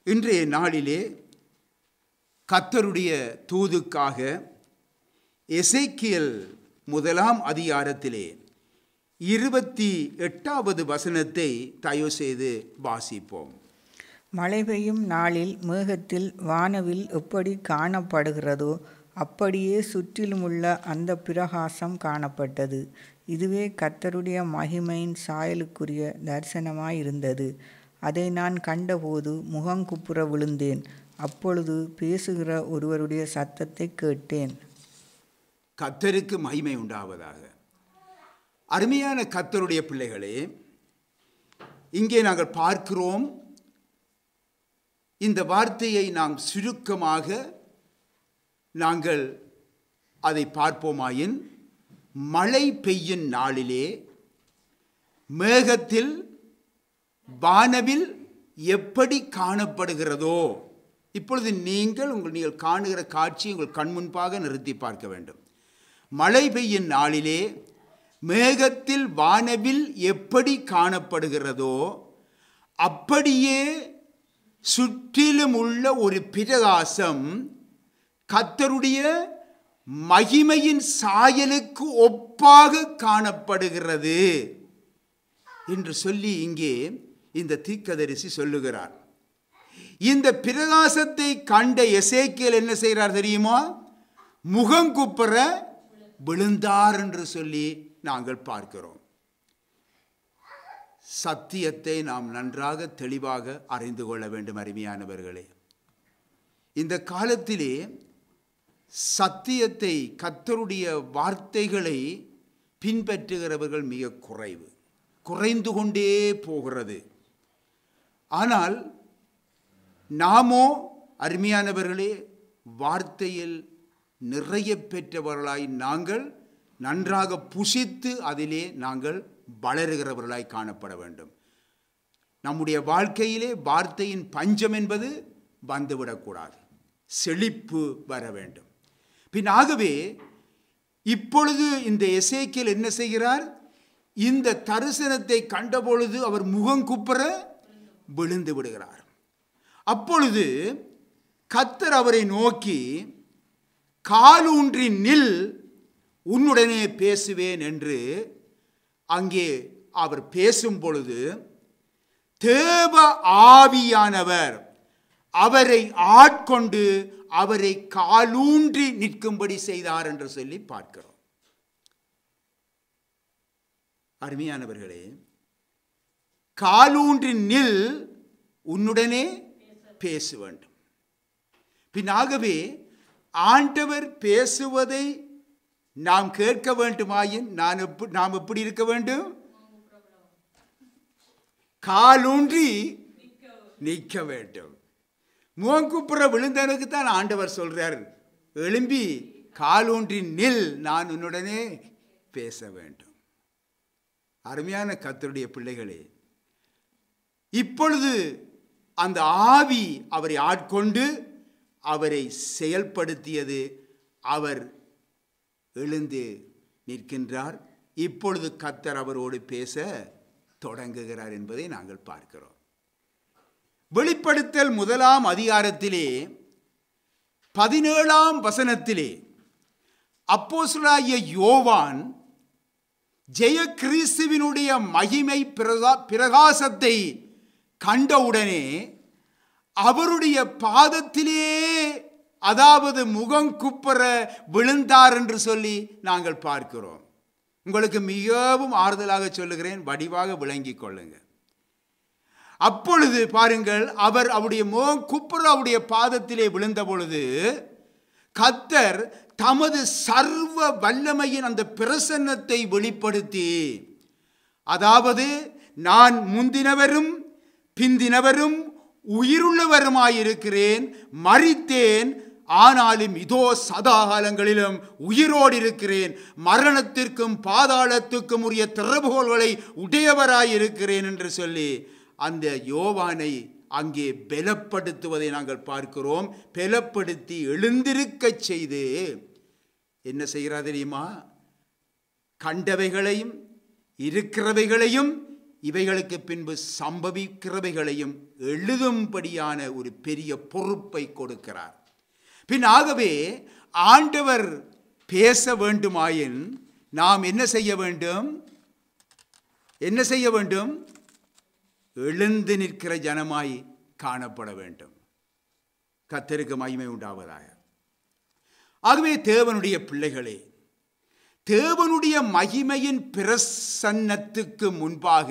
இன்றைய நாளிலே கத்தருடைய தூதுக்காக எசேக்கியல் முதலாம் அதிகாரத்திலே இருபத்தி எட்டாவது வசனத்தை தயவு செய்து வாசிப்போம் மழை பெய்யும் நாளில் மேகத்தில் வானவில் எப்படி காணப்படுகிறதோ அப்படியே சுற்றிலுமுள்ள அந்த பிரகாசம் காணப்பட்டது இதுவே கர்த்தருடைய மகிமையின் சாயலுக்குரிய தரிசனமாயிருந்தது அதை நான் கண்டபோது முகங்குப்புற விழுந்தேன் அப்பொழுது பேசுகிற ஒருவருடைய சத்தத்தை கேட்டேன் கத்தருக்கு மகிமை உண்டாவதாக அருமையான கத்தருடைய பிள்ளைகளே இங்கே நாங்கள் பார்க்கிறோம் இந்த வார்த்தையை நாம் சுருக்கமாக நாங்கள் அதை பார்ப்போமாயின் மழை பெய்யும் நாளிலே மேகத்தில் வானவில் எப்படி காணப்படுகிறதோ இப்பொழுது நீங்கள் உங்கள் நீங்கள் காணுகிற காட்சி உங்கள் கண் முன்பாக நிறுத்தி பார்க்க வேண்டும் மழை பெய்யும் நாளிலே மேகத்தில் வானவில் எப்படி காணப்படுகிறதோ அப்படியே சுற்றிலும் உள்ள ஒரு பிரகாசம் கத்தருடைய மகிமையின் சாயலுக்கு ஒப்பாக காணப்படுகிறது என்று சொல்லி இங்கே இந்த தீக்கதரிசி சொல்லுகிறார் இந்த பிரகாசத்தை கண்ட எசேக்கியல் என்ன செய்கிறார் தெரியுமா முகங்குப்புற விழுந்தார் என்று சொல்லி நாங்கள் பார்க்கிறோம் சத்தியத்தை நாம் நன்றாக தெளிவாக அறிந்து கொள்ள வேண்டும் அருமையானவர்களே இந்த காலத்திலே சத்தியத்தை கத்தருடைய வார்த்தைகளை பின்பற்றுகிறவர்கள் மிக குறைவு குறைந்து கொண்டே போகிறது ஆனால் நாமோ அருமையானவர்களே வார்த்தையில் நிறைய பெற்றவர்களாய் நாங்கள் நன்றாக புசித்து அதிலே நாங்கள் வளருகிறவர்களாய் காணப்பட வேண்டும் நம்முடைய வாழ்க்கையிலே வார்த்தையின் பஞ்சம் என்பது வந்துவிடக்கூடாது செழிப்பு வர வேண்டும் பின் ஆகவே இப்பொழுது இந்த எசேக்கியல் என்ன செய்கிறார் இந்த தரிசனத்தை கண்டபொழுது அவர் முகம் குப்புற விழுந்து விடுகிறார் அப்பொழுது கத்தர் அவரை நோக்கி காலூன்றி நில் உன்னுடனே பேசுவேன் என்று அங்கே அவர் பேசும் பொழுது தேவ ஆவியானவர் அவரை ஆட்கொண்டு அவரை காலூன்றி நிற்கும்படி செய்தார் என்று சொல்லி பார்க்கிறோம் அருமையானவர்களே காலூன்றி நில் உன்னுடனே பேச வேண்டும் பின்னாகவே ஆண்டவர் பேசுவதை நாம் கேட்க வேண்டுமாயின் நான் எப்படி நாம் எப்படி இருக்க வேண்டும் காலூன்றி நிற்க வேண்டும் முகங்குப்புற விழுந்தனுக்கு தான் ஆண்டவர் சொல்றார் எழும்பி காலூன்றி நில் நான் உன்னுடனே பேச வேண்டும் அருமையான கத்தருடைய பிள்ளைகளே இப்பொழுது அந்த ஆவி அவரை ஆட்கொண்டு அவரை செயல்படுத்தியது அவர் எழுந்து நிற்கின்றார் இப்பொழுது கத்தர் அவரோடு பேச தொடங்குகிறார் என்பதை நாங்கள் பார்க்கிறோம் வெளிப்படுத்தல் முதலாம் அதிகாரத்திலே பதினேழாம் வசனத்திலே அப்போசுலாகிய யோவான் ஜெய கிறிஸ்துவினுடைய மகிமை பிரகா பிரகாசத்தை கண்டவுடனே அவருடைய பாதத்திலே அதாவது முகம் குப்பர விழுந்தார் என்று சொல்லி நாங்கள் பார்க்கிறோம் உங்களுக்கு மிகவும் ஆறுதலாக சொல்லுகிறேன் வடிவாக விளங்கிக் கொள்ளுங்க அப்பொழுது பாருங்கள் அவர் அவருடைய முகம் குப்புற அவருடைய பாதத்திலே விழுந்த பொழுது கத்தர் தமது சர்வ வல்லமையின் அந்த பிரசன்னத்தை வெளிப்படுத்தி அதாவது நான் முந்தினவரும் பிந்தினவரும் உயிருள்ளவருமாயிருக்கிறேன் மறித்தேன் ஆனாலும் இதோ சதாகாலங்களிலும் உயிரோடு இருக்கிறேன் மரணத்திற்கும் பாதாளத்துக்கும் உரிய திறவுகோள்களை உடையவராயிருக்கிறேன் என்று சொல்லி அந்த யோவானை அங்கே பலப்படுத்துவதை நாங்கள் பார்க்கிறோம் பலப்படுத்தி எழுந்திருக்கச் செய்து என்ன செய்கிறார் தெரியுமா கண்டவைகளையும் இருக்கிறவைகளையும் இவைகளுக்கு பின்பு சம்பவிக்கிறவைகளையும் எழுதும்படியான ஒரு பெரிய பொறுப்பை கொடுக்கிறார் பின் ஆகவே ஆண்டவர் பேச வேண்டுமாயின் நாம் என்ன செய்ய வேண்டும் என்ன செய்ய வேண்டும் எழுந்து நிற்கிற ஜனமாய் காணப்பட வேண்டும் கத்தருக்கு மகிமை உண்டாவதாக ஆகவே தேவனுடைய பிள்ளைகளே தேவனுடைய மகிமையின் பிரசன்னத்துக்கு முன்பாக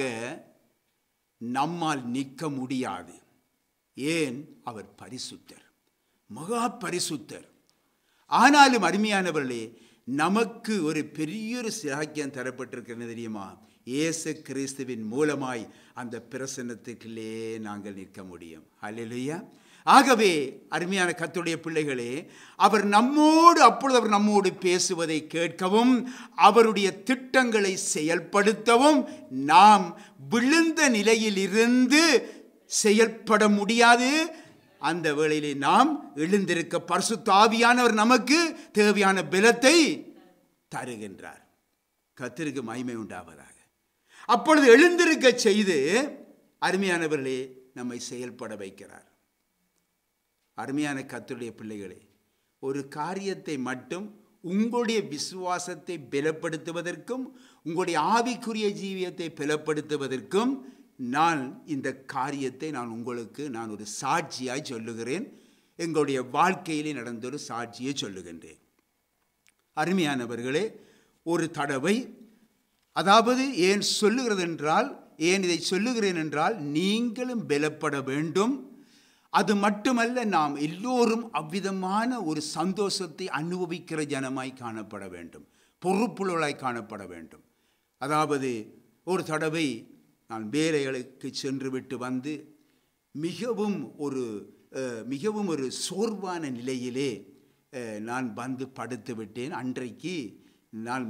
நம்மால் நிற்க முடியாது ஏன் அவர் பரிசுத்தர் மகா பரிசுத்தர் ஆனாலும் அருமையானவர்களே நமக்கு ஒரு பெரிய ஒரு சிலாக்கியம் தரப்பட்டிருக்கிறது தெரியுமா இயேசு கிறிஸ்துவின் மூலமாய் அந்த பிரசன்னத்துக்குள்ளே நாங்கள் நிற்க முடியும் அல்லையா ஆகவே அருமையான கத்துடைய பிள்ளைகளே அவர் நம்மோடு அப்பொழுது அவர் நம்மோடு பேசுவதை கேட்கவும் அவருடைய திட்டங்களை செயல்படுத்தவும் நாம் விழுந்த நிலையில் இருந்து செயல்பட முடியாது அந்த வேளையிலே நாம் எழுந்திருக்க பரிசுத்தாவியானவர் நமக்கு தேவையான பலத்தை தருகின்றார் கத்திற்கு மகிமை உண்டாவதாக அப்பொழுது எழுந்திருக்க செய்து அருமையானவர்களே நம்மை செயல்பட வைக்கிறார் அருமையான கத்துடைய பிள்ளைகளே ஒரு காரியத்தை மட்டும் உங்களுடைய விசுவாசத்தை பலப்படுத்துவதற்கும் உங்களுடைய ஆவிக்குரிய ஜீவியத்தை பலப்படுத்துவதற்கும் நான் இந்த காரியத்தை நான் உங்களுக்கு நான் ஒரு சாட்சியாய் சொல்லுகிறேன் எங்களுடைய வாழ்க்கையிலே நடந்த ஒரு சாட்சியை சொல்லுகின்றேன் அருமையானவர்களே ஒரு தடவை அதாவது ஏன் சொல்லுகிறது என்றால் ஏன் இதை சொல்லுகிறேன் என்றால் நீங்களும் பலப்பட வேண்டும் அது மட்டுமல்ல நாம் எல்லோரும் அவ்விதமான ஒரு சந்தோஷத்தை அனுபவிக்கிற ஜனமாய் காணப்பட வேண்டும் பொறுப்புள்ளவளாய் காணப்பட வேண்டும் அதாவது ஒரு தடவை நான் வேலைகளுக்கு சென்று விட்டு வந்து மிகவும் ஒரு மிகவும் ஒரு சோர்வான நிலையிலே நான் வந்து படுத்து விட்டேன் அன்றைக்கு நான்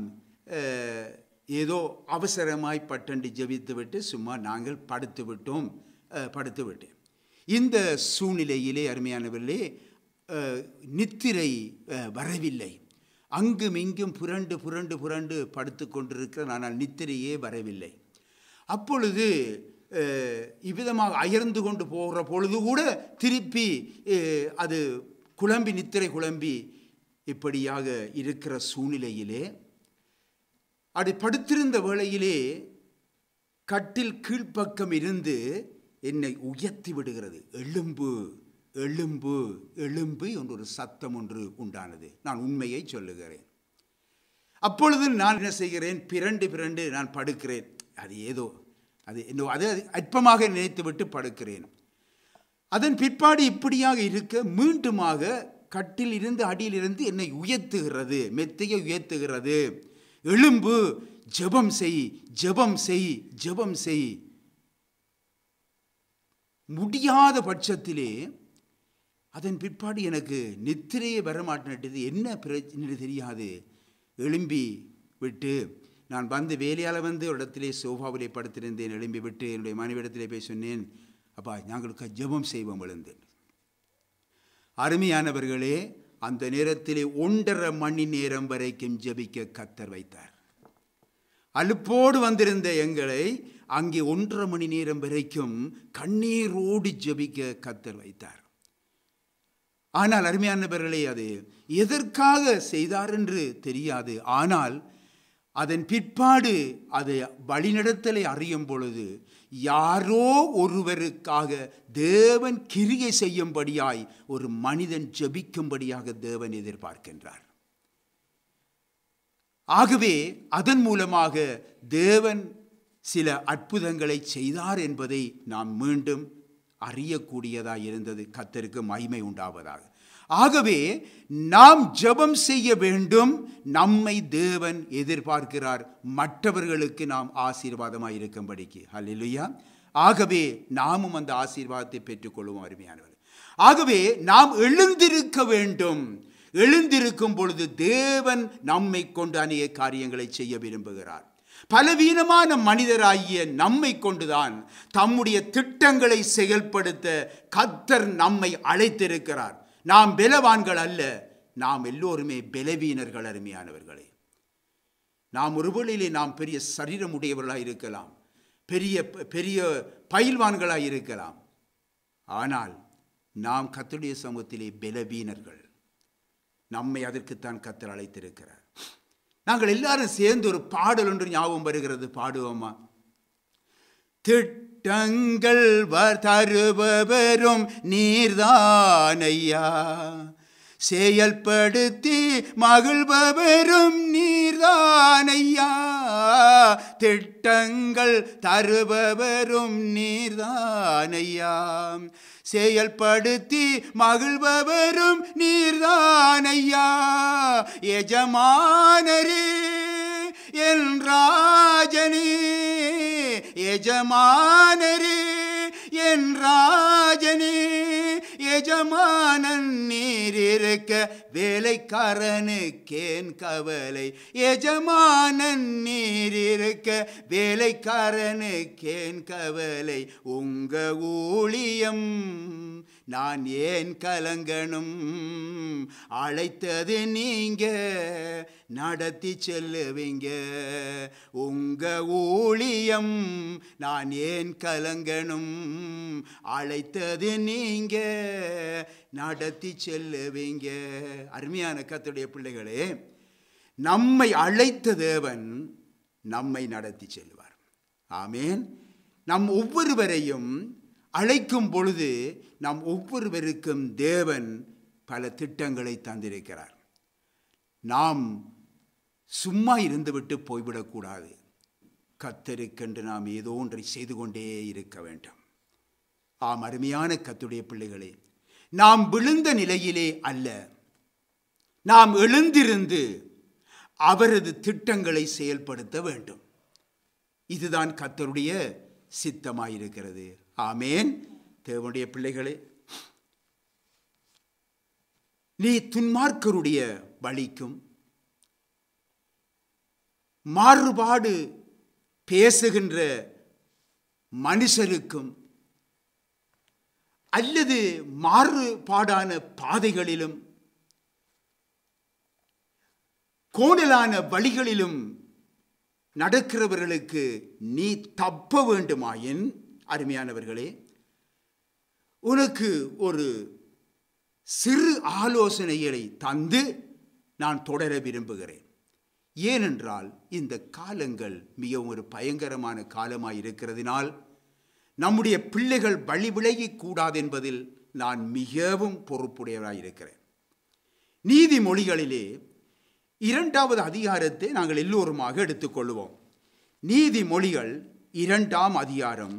ஏதோ அவசரமாய் பட்டண்டு ஜெபித்து விட்டு சும்மா நாங்கள் படுத்து விட்டோம் படுத்து விட்டேன் இந்த சூழ்நிலையிலே அருமையானவர்களே நித்திரை வரவில்லை அங்கும் இங்கும் புரண்டு புரண்டு புரண்டு படுத்து கொண்டிருக்கிற ஆனால் நித்திரையே வரவில்லை அப்பொழுது இவ்விதமாக அயர்ந்து கொண்டு போகிற பொழுது கூட திருப்பி அது குழம்பி நித்திரை குழம்பி இப்படியாக இருக்கிற சூழ்நிலையிலே அது படுத்திருந்த வேளையிலே கட்டில் கீழ்ப்பக்கம் இருந்து என்னை உயர்த்தி விடுகிறது எலும்பு எலும்பு எலும்பு என்ற ஒரு சத்தம் ஒன்று உண்டானது நான் உண்மையை சொல்லுகிறேன் அப்பொழுது நான் என்ன செய்கிறேன் பிரண்டு பிரண்டு நான் படுக்கிறேன் அது ஏதோ அது என்ன அது அற்பமாக நினைத்து விட்டு படுக்கிறேன் அதன் பிற்பாடு இப்படியாக இருக்க மீண்டுமாக கட்டில் இருந்து அடியிலிருந்து என்னை உயர்த்துகிறது மெத்தையை உயர்த்துகிறது எலும்பு ஜெபம் செய் ஜெபம் செய் ஜெபம் செய் முடியாத பட்சத்திலே அதன் பிற்பாடு எனக்கு நித்திரையே வரமாட்டேன்ட்டது என்ன பிரச்சனை தெரியாது எழும்பி விட்டு நான் வந்து வேலையால் வந்து ஒரு இடத்திலே சோஃபாவிலே படுத்திருந்தேன் எழும்பி விட்டு என்னுடைய மனைவிடத்திலே போய் சொன்னேன் அப்பா நாங்களுக்கு ஜெபம் செய்வோம் எழுந்தேன் அருமையானவர்களே அந்த நேரத்திலே ஒன்றரை மணி நேரம் வரைக்கும் ஜெபிக்க கத்தர் வைத்தார் அலுப்போடு வந்திருந்த எங்களை அங்கே ஒன்றரை மணி நேரம் வரைக்கும் கண்ணீரோடு ஜெபிக்க கத்தர் வைத்தார் ஆனால் அருமையானவர்களே அது எதற்காக செய்தார் என்று தெரியாது ஆனால் அதன் பிற்பாடு அதை வழிநடத்தலை அறியும் பொழுது யாரோ ஒருவருக்காக தேவன் கிரியை செய்யும்படியாய் ஒரு மனிதன் ஜெபிக்கும்படியாக தேவன் எதிர்பார்க்கின்றார் ஆகவே அதன் மூலமாக தேவன் சில அற்புதங்களை செய்தார் என்பதை நாம் மீண்டும் அறியக்கூடியதாக இருந்தது கத்தருக்கு மகிமை உண்டாவதாக ஆகவே நாம் ஜெபம் செய்ய வேண்டும் நம்மை தேவன் எதிர்பார்க்கிறார் மற்றவர்களுக்கு நாம் ஆசீர்வாதமாக இருக்கும்படிக்கு அல்லையா ஆகவே நாமும் அந்த ஆசீர்வாதத்தை பெற்றுக்கொள்வோம் அருமையானவர் ஆகவே நாம் எழுந்திருக்க வேண்டும் எழுந்திருக்கும் பொழுது தேவன் நம்மை கொண்டு அநேக காரியங்களை செய்ய விரும்புகிறார் பலவீனமான மனிதராகிய நம்மை கொண்டுதான் தம்முடைய திட்டங்களை செயல்படுத்த கத்தர் நம்மை அழைத்திருக்கிறார் நாம் பலவான்கள் அல்ல நாம் எல்லோருமே பலவீனர்கள் அருமையானவர்களே நாம் ஒருவேளையிலே நாம் பெரிய சரீரம் உடையவர்களாக இருக்கலாம் பெரிய பெரிய பயில்வான்களாக இருக்கலாம் ஆனால் நாம் கத்துடைய சமூகத்திலே பலவீனர்கள் நம்மை அதற்குத்தான் கத்தர் அழைத்திருக்கிறார் நாங்கள் எல்லாரும் சேர்ந்து ஒரு பாடல் ஒன்று ஞாபகம் வருகிறது பாடுவோமா திட்டங்கள் வர் தருபவரும் நீர்தானையா செயல்படுத்தி மகிழ்பவரும் நீர்தானையா திட்டங்கள் தருபவரும் நீர்தானையா செயல்படுத்தி மகிழ்பவரும் நீர்தானையா எஜமானரே என் ராஜனே எஜமானரே என் ராஜனே எஜமானன் நீர் இருக்க வேலைக்காரனுக்கேன் கவலை எஜமானன் நீர் இருக்க வேலைக்காரனுக்கேன் கவலை உங்க ஊழியம் நான் ஏன் கலங்கணும் அழைத்தது நீங்க நடத்தி செல்லுவீங்க உங்க ஊழியம் நான் ஏன் கலங்கணும் அழைத்தது நீங்க நடத்தி செல்லுவீங்க அருமையான கத்துடைய பிள்ளைகளே நம்மை அழைத்த தேவன் நம்மை நடத்தி செல்வார் ஆமேன் நம் ஒவ்வொருவரையும் அழைக்கும் பொழுது நம் ஒவ்வொருவருக்கும் தேவன் பல திட்டங்களை தந்திருக்கிறார் நாம் சும்மா இருந்துவிட்டு போய்விடக்கூடாது கத்தருக்கென்று நாம் ஏதோ ஒன்றை செய்து கொண்டே இருக்க வேண்டும் ஆம் அருமையான கத்துடைய பிள்ளைகளே நாம் விழுந்த நிலையிலே அல்ல நாம் எழுந்திருந்து அவரது திட்டங்களை செயல்படுத்த வேண்டும் இதுதான் கத்தருடைய சித்தமாயிருக்கிறது ஆமேன் தேவனுடைய பிள்ளைகளே நீ துன்மார்க்கருடைய வழிக்கும் மாறுபாடு பேசுகின்ற மனுஷருக்கும் அல்லது மாறுபாடான பாதைகளிலும் கோணலான வழிகளிலும் நடக்கிறவர்களுக்கு நீ தப்ப வேண்டுமாயின் அருமையானவர்களே உனக்கு ஒரு சிறு ஆலோசனைகளை தந்து நான் தொடர விரும்புகிறேன் ஏனென்றால் இந்த காலங்கள் மிகவும் ஒரு பயங்கரமான காலமாய் இருக்கிறதினால் நம்முடைய பிள்ளைகள் வழி விலகி கூடாது என்பதில் நான் மிகவும் பொறுப்புடையவராக இருக்கிறேன் நீதிமொழிகளிலே இரண்டாவது அதிகாரத்தை நாங்கள் எல்லோருமாக எடுத்துக்கொள்வோம் நீதிமொழிகள் இரண்டாம் அதிகாரம்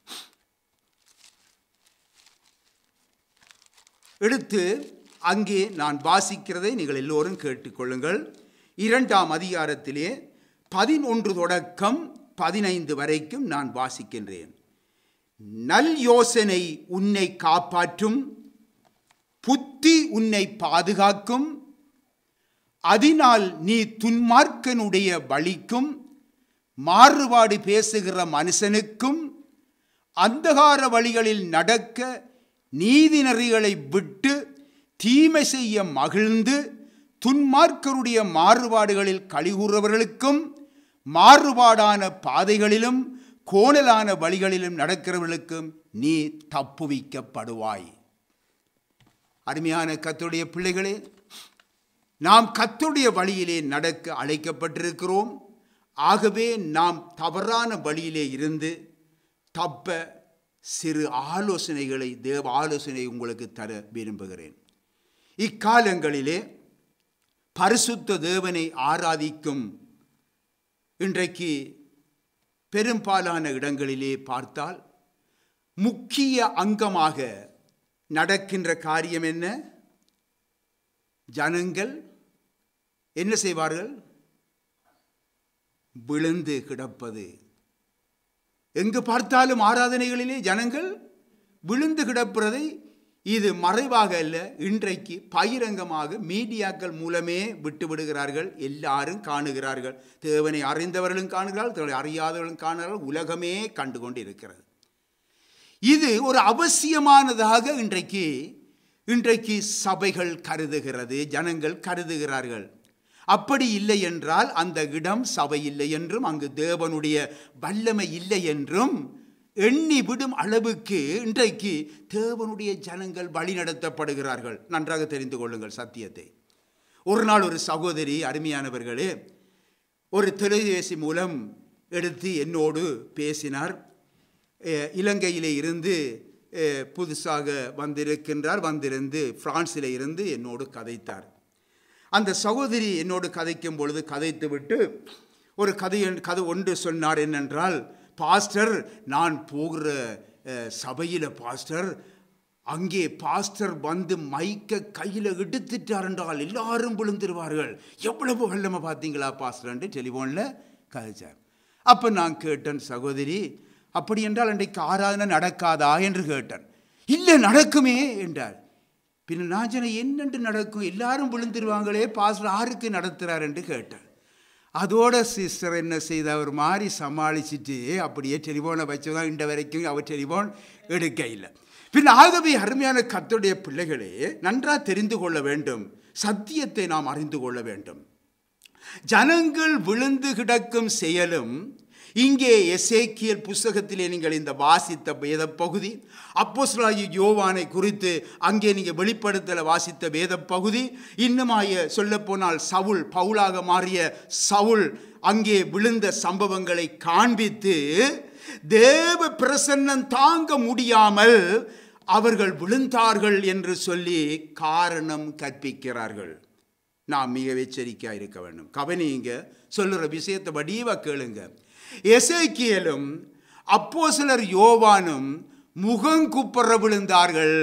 எடுத்து அங்கே நான் வாசிக்கிறதை நீங்கள் எல்லோரும் கேட்டுக்கொள்ளுங்கள் இரண்டாம் அதிகாரத்திலே பதினொன்று தொடக்கம் பதினைந்து வரைக்கும் நான் வாசிக்கின்றேன் நல் யோசனை உன்னை காப்பாற்றும் புத்தி உன்னை பாதுகாக்கும் அதனால் நீ துன்மார்க்கனுடைய வழிக்கும் மாறுபாடு பேசுகிற மனுஷனுக்கும் அந்தகார வழிகளில் நடக்க நீதி நெறிகளை விட்டு தீமை செய்ய மகிழ்ந்து துன்மார்க்கருடைய மாறுபாடுகளில் கழிகூறுறவர்களுக்கும் மாறுபாடான பாதைகளிலும் கோணலான வழிகளிலும் நடக்கிறவர்களுக்கும் நீ தப்புவிக்கப்படுவாய் அருமையான கத்துடைய பிள்ளைகளே நாம் கத்துடைய வழியிலே நடக்க அழைக்கப்பட்டிருக்கிறோம் ஆகவே நாம் தவறான வழியிலே இருந்து தப்ப சிறு ஆலோசனைகளை தேவ ஆலோசனை உங்களுக்கு தர விரும்புகிறேன் இக்காலங்களிலே பரிசுத்த தேவனை ஆராதிக்கும் இன்றைக்கு பெரும்பாலான இடங்களிலே பார்த்தால் முக்கிய அங்கமாக நடக்கின்ற காரியம் என்ன ஜனங்கள் என்ன செய்வார்கள் விழுந்து கிடப்பது எங்கு பார்த்தாலும் ஆராதனைகளிலே ஜனங்கள் விழுந்து கிடப்பதை இது மறைவாக அல்ல இன்றைக்கு பகிரங்கமாக மீடியாக்கள் மூலமே விட்டு விடுகிறார்கள் எல்லாரும் காணுகிறார்கள் தேவனை அறிந்தவர்களும் காணுகிறார்கள் தேவனை அறியாதவர்களும் காணுகிறார்கள் உலகமே கண்டு கொண்டு இருக்கிறது இது ஒரு அவசியமானதாக இன்றைக்கு இன்றைக்கு சபைகள் கருதுகிறது ஜனங்கள் கருதுகிறார்கள் அப்படி இல்லை என்றால் அந்த இடம் சபை இல்லை என்றும் அங்கு தேவனுடைய வல்லமை இல்லை என்றும் எண்ணி விடும் அளவுக்கு இன்றைக்கு தேவனுடைய ஜனங்கள் வழிநடத்தப்படுகிறார்கள் நன்றாக தெரிந்து கொள்ளுங்கள் சத்தியத்தை ஒரு நாள் ஒரு சகோதரி அருமையானவர்களே ஒரு தொலைபேசி மூலம் எடுத்து என்னோடு பேசினார் அஹ், இலங்கையிலே இருந்து அஹ், புதுசாக வந்திருக்கின்றார் வந்திருந்து பிரான்சிலே இருந்து என்னோடு கதைத்தார் அந்த சகோதரி என்னோடு கதைக்கும் பொழுது கதைத்து விட்டு ஒரு கதை கதை ஒன்று சொன்னார் என்னென்றால் பாஸ்டர் நான் போகிற அஹ், சபையில பாஸ்டர் அங்கே பாஸ்டர் வந்து மைக்க கையில் எடுத்துட்டார் என்றால் எல்லாரும் விழுந்துருவார்கள் எவ்வளவு வல்லமை பார்த்தீங்களா பாஸ்டர்ன்ட்டு டெலிஃபோனில் கதைச்சார் அப்போ நான் கேட்டேன் சகோதரி அப்படி என்றால் அன்றைக்கு ஆராதனை நடக்காதா என்று கேட்டேன் இல்லை நடக்குமே என்றார் பின்ன நான் சொன்னேன் என்னென்று நடக்கும் எல்லாரும் விழுந்துருவாங்களே பாஸ்டர் ஆருக்கு நடத்துகிறார் என்று கேட்டேன் அதோட சிஸ்டர் என்ன செய்த ஒரு மாதிரி சமாளிச்சுட்டு அப்படியே டெலிஃபோனை வச்சுதான் இன்ற வரைக்கும் அவர் டெலிஃபோன் எடுக்க இல்லை பின் ஆகவே அருமையான கர்த்தருடைய பிள்ளைகளே நன்றா தெரிந்து கொள்ள வேண்டும் சத்தியத்தை நாம் அறிந்து கொள்ள வேண்டும் ஜனங்கள் விழுந்து கிடக்கும் செயலும் இங்கே எசேக்கியல் புஸ்தகத்திலே நீங்கள் இந்த வாசித்த வேத பகுதி அப்போஸ்தலனாகிய யோவானை குறித்து அங்கே நீங்கள் வெளிப்படுத்தல வாசித்த வேத பகுதி இன்னுமாய சொல்லப்போனால் சவுல் பவுலாக மாறிய சவுல் அங்கே விழுந்த சம்பவங்களை காண்பித்து தேவ பிரசன்னம் தாங்க முடியாமல் அவர்கள் விழுந்தார்கள் என்று சொல்லி காரணம் கற்பிக்கிறார்கள் நாம் மிக எச்சரிக்கையாக இருக்க வேண்டும் கவனிங்க சொல்லுற விஷயத்தை வடிவா கேளுங்க எசேக்கியலும் அப்போஸ்தலர் யோவானும் முகங்குப்புற விழுந்தார்கள்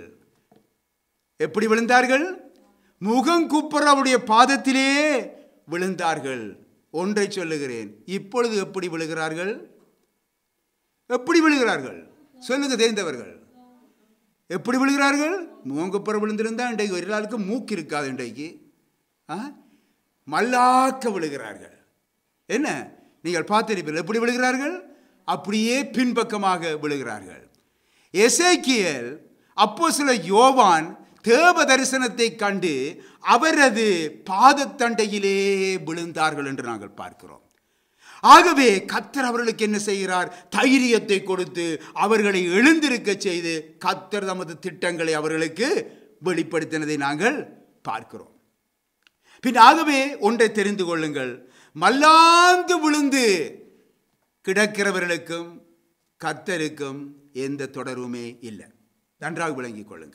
எப்படி விழுந்தார்கள் முகங்குப்புற அவருடைய பாதத்திலே விழுந்தார்கள் ஒன்றை சொல்லுகிறேன் இப்பொழுது எப்படி விழுகிறார்கள் எப்படி விழுகிறார்கள் சொல்லுங்க தெரிந்தவர்கள் எப்படி விழுகிறார்கள் முகங்குப்புற விழுந்திருந்தா இன்றைக்கு ஒரு ஆளுக்கு மூக்கு இருக்காது இன்றைக்கு ஆ? மல்லாக்க விழுகிறார்கள் என்ன நீங்கள் பார்த்திருப்பீர்கள் எப்படி விழுகிறார்கள் அப்படியே பின்பக்கமாக விழுகிறார்கள் எசேக்கியல் அப்போ சில யோவான் தேவ தரிசனத்தை கண்டு அவரது பாதத்தண்டையிலே விழுந்தார்கள் என்று நாங்கள் பார்க்கிறோம் ஆகவே கத்தர் அவர்களுக்கு என்ன செய்கிறார் தைரியத்தை கொடுத்து அவர்களை எழுந்திருக்க செய்து கத்தர் தமது திட்டங்களை அவர்களுக்கு வெளிப்படுத்தினதை நாங்கள் பார்க்கிறோம் பின் ஆகவே ஒன்றை தெரிந்து கொள்ளுங்கள் மல்லாந்து விழுந்து கிடக்கிறவர்களுக்கும் கத்தருக்கும் எந்த தொடர்புமே இல்லை நன்றாக விளங்கிக் கொள்ளுங்க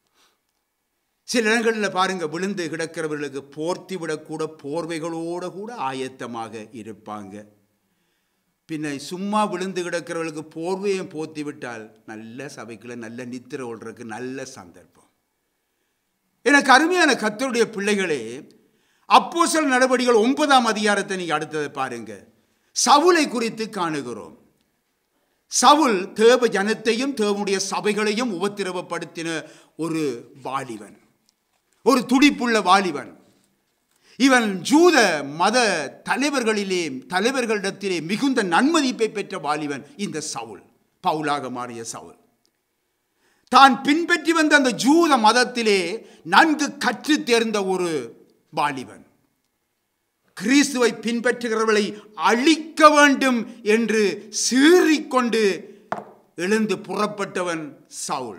சில இடங்களில் பாருங்க விழுந்து கிடக்கிறவர்களுக்கு போர்த்தி விடக்கூட போர்வைகளோடு கூட ஆயத்தமாக இருப்பாங்க பின்ன சும்மா விழுந்து கிடக்கிறவர்களுக்கு போர்வையும் போர்த்தி விட்டால் நல்ல சபைக்குள்ள நல்ல நித்திரை ஓடுறதுக்கு நல்ல சந்தர்ப்பம் எனக்கு அருமையான கத்தருடைய பிள்ளைகளே அப்போஸ்தலர் நடவடிக்கைகள் ஒன்பதாம் அதிகாரத்தை நீங்க அடுத்ததை பாருங்க சவுலை குறித்து காணுகிறோம் சவுல் தேவ ஜனத்தையும் தேவனுடைய சபைகளையும் உபத்திரவப்படுத்தின ஒரு வாலிபன் ஒரு துடிப்புள்ள வாலிபன் இவன் ஜூத மத தலைவர்களிலே தலைவர்களிடத்திலே மிகுந்த நன்மதிப்பை பெற்ற வாலிபன் இந்த சவுல் பவுலாக மாறிய சவுல் தான் பின்பற்றி வந்த அந்த ஜூத மதத்திலே நன்கு கற்றுத் தேர்ந்த ஒரு வாலிபன் கிறிஸ்துவை பின்பற்றுகிறவர்களை அழிக்க வேண்டும் என்று சீறிக்கொண்டு எழுந்து புறப்பட்டவன் சவுல்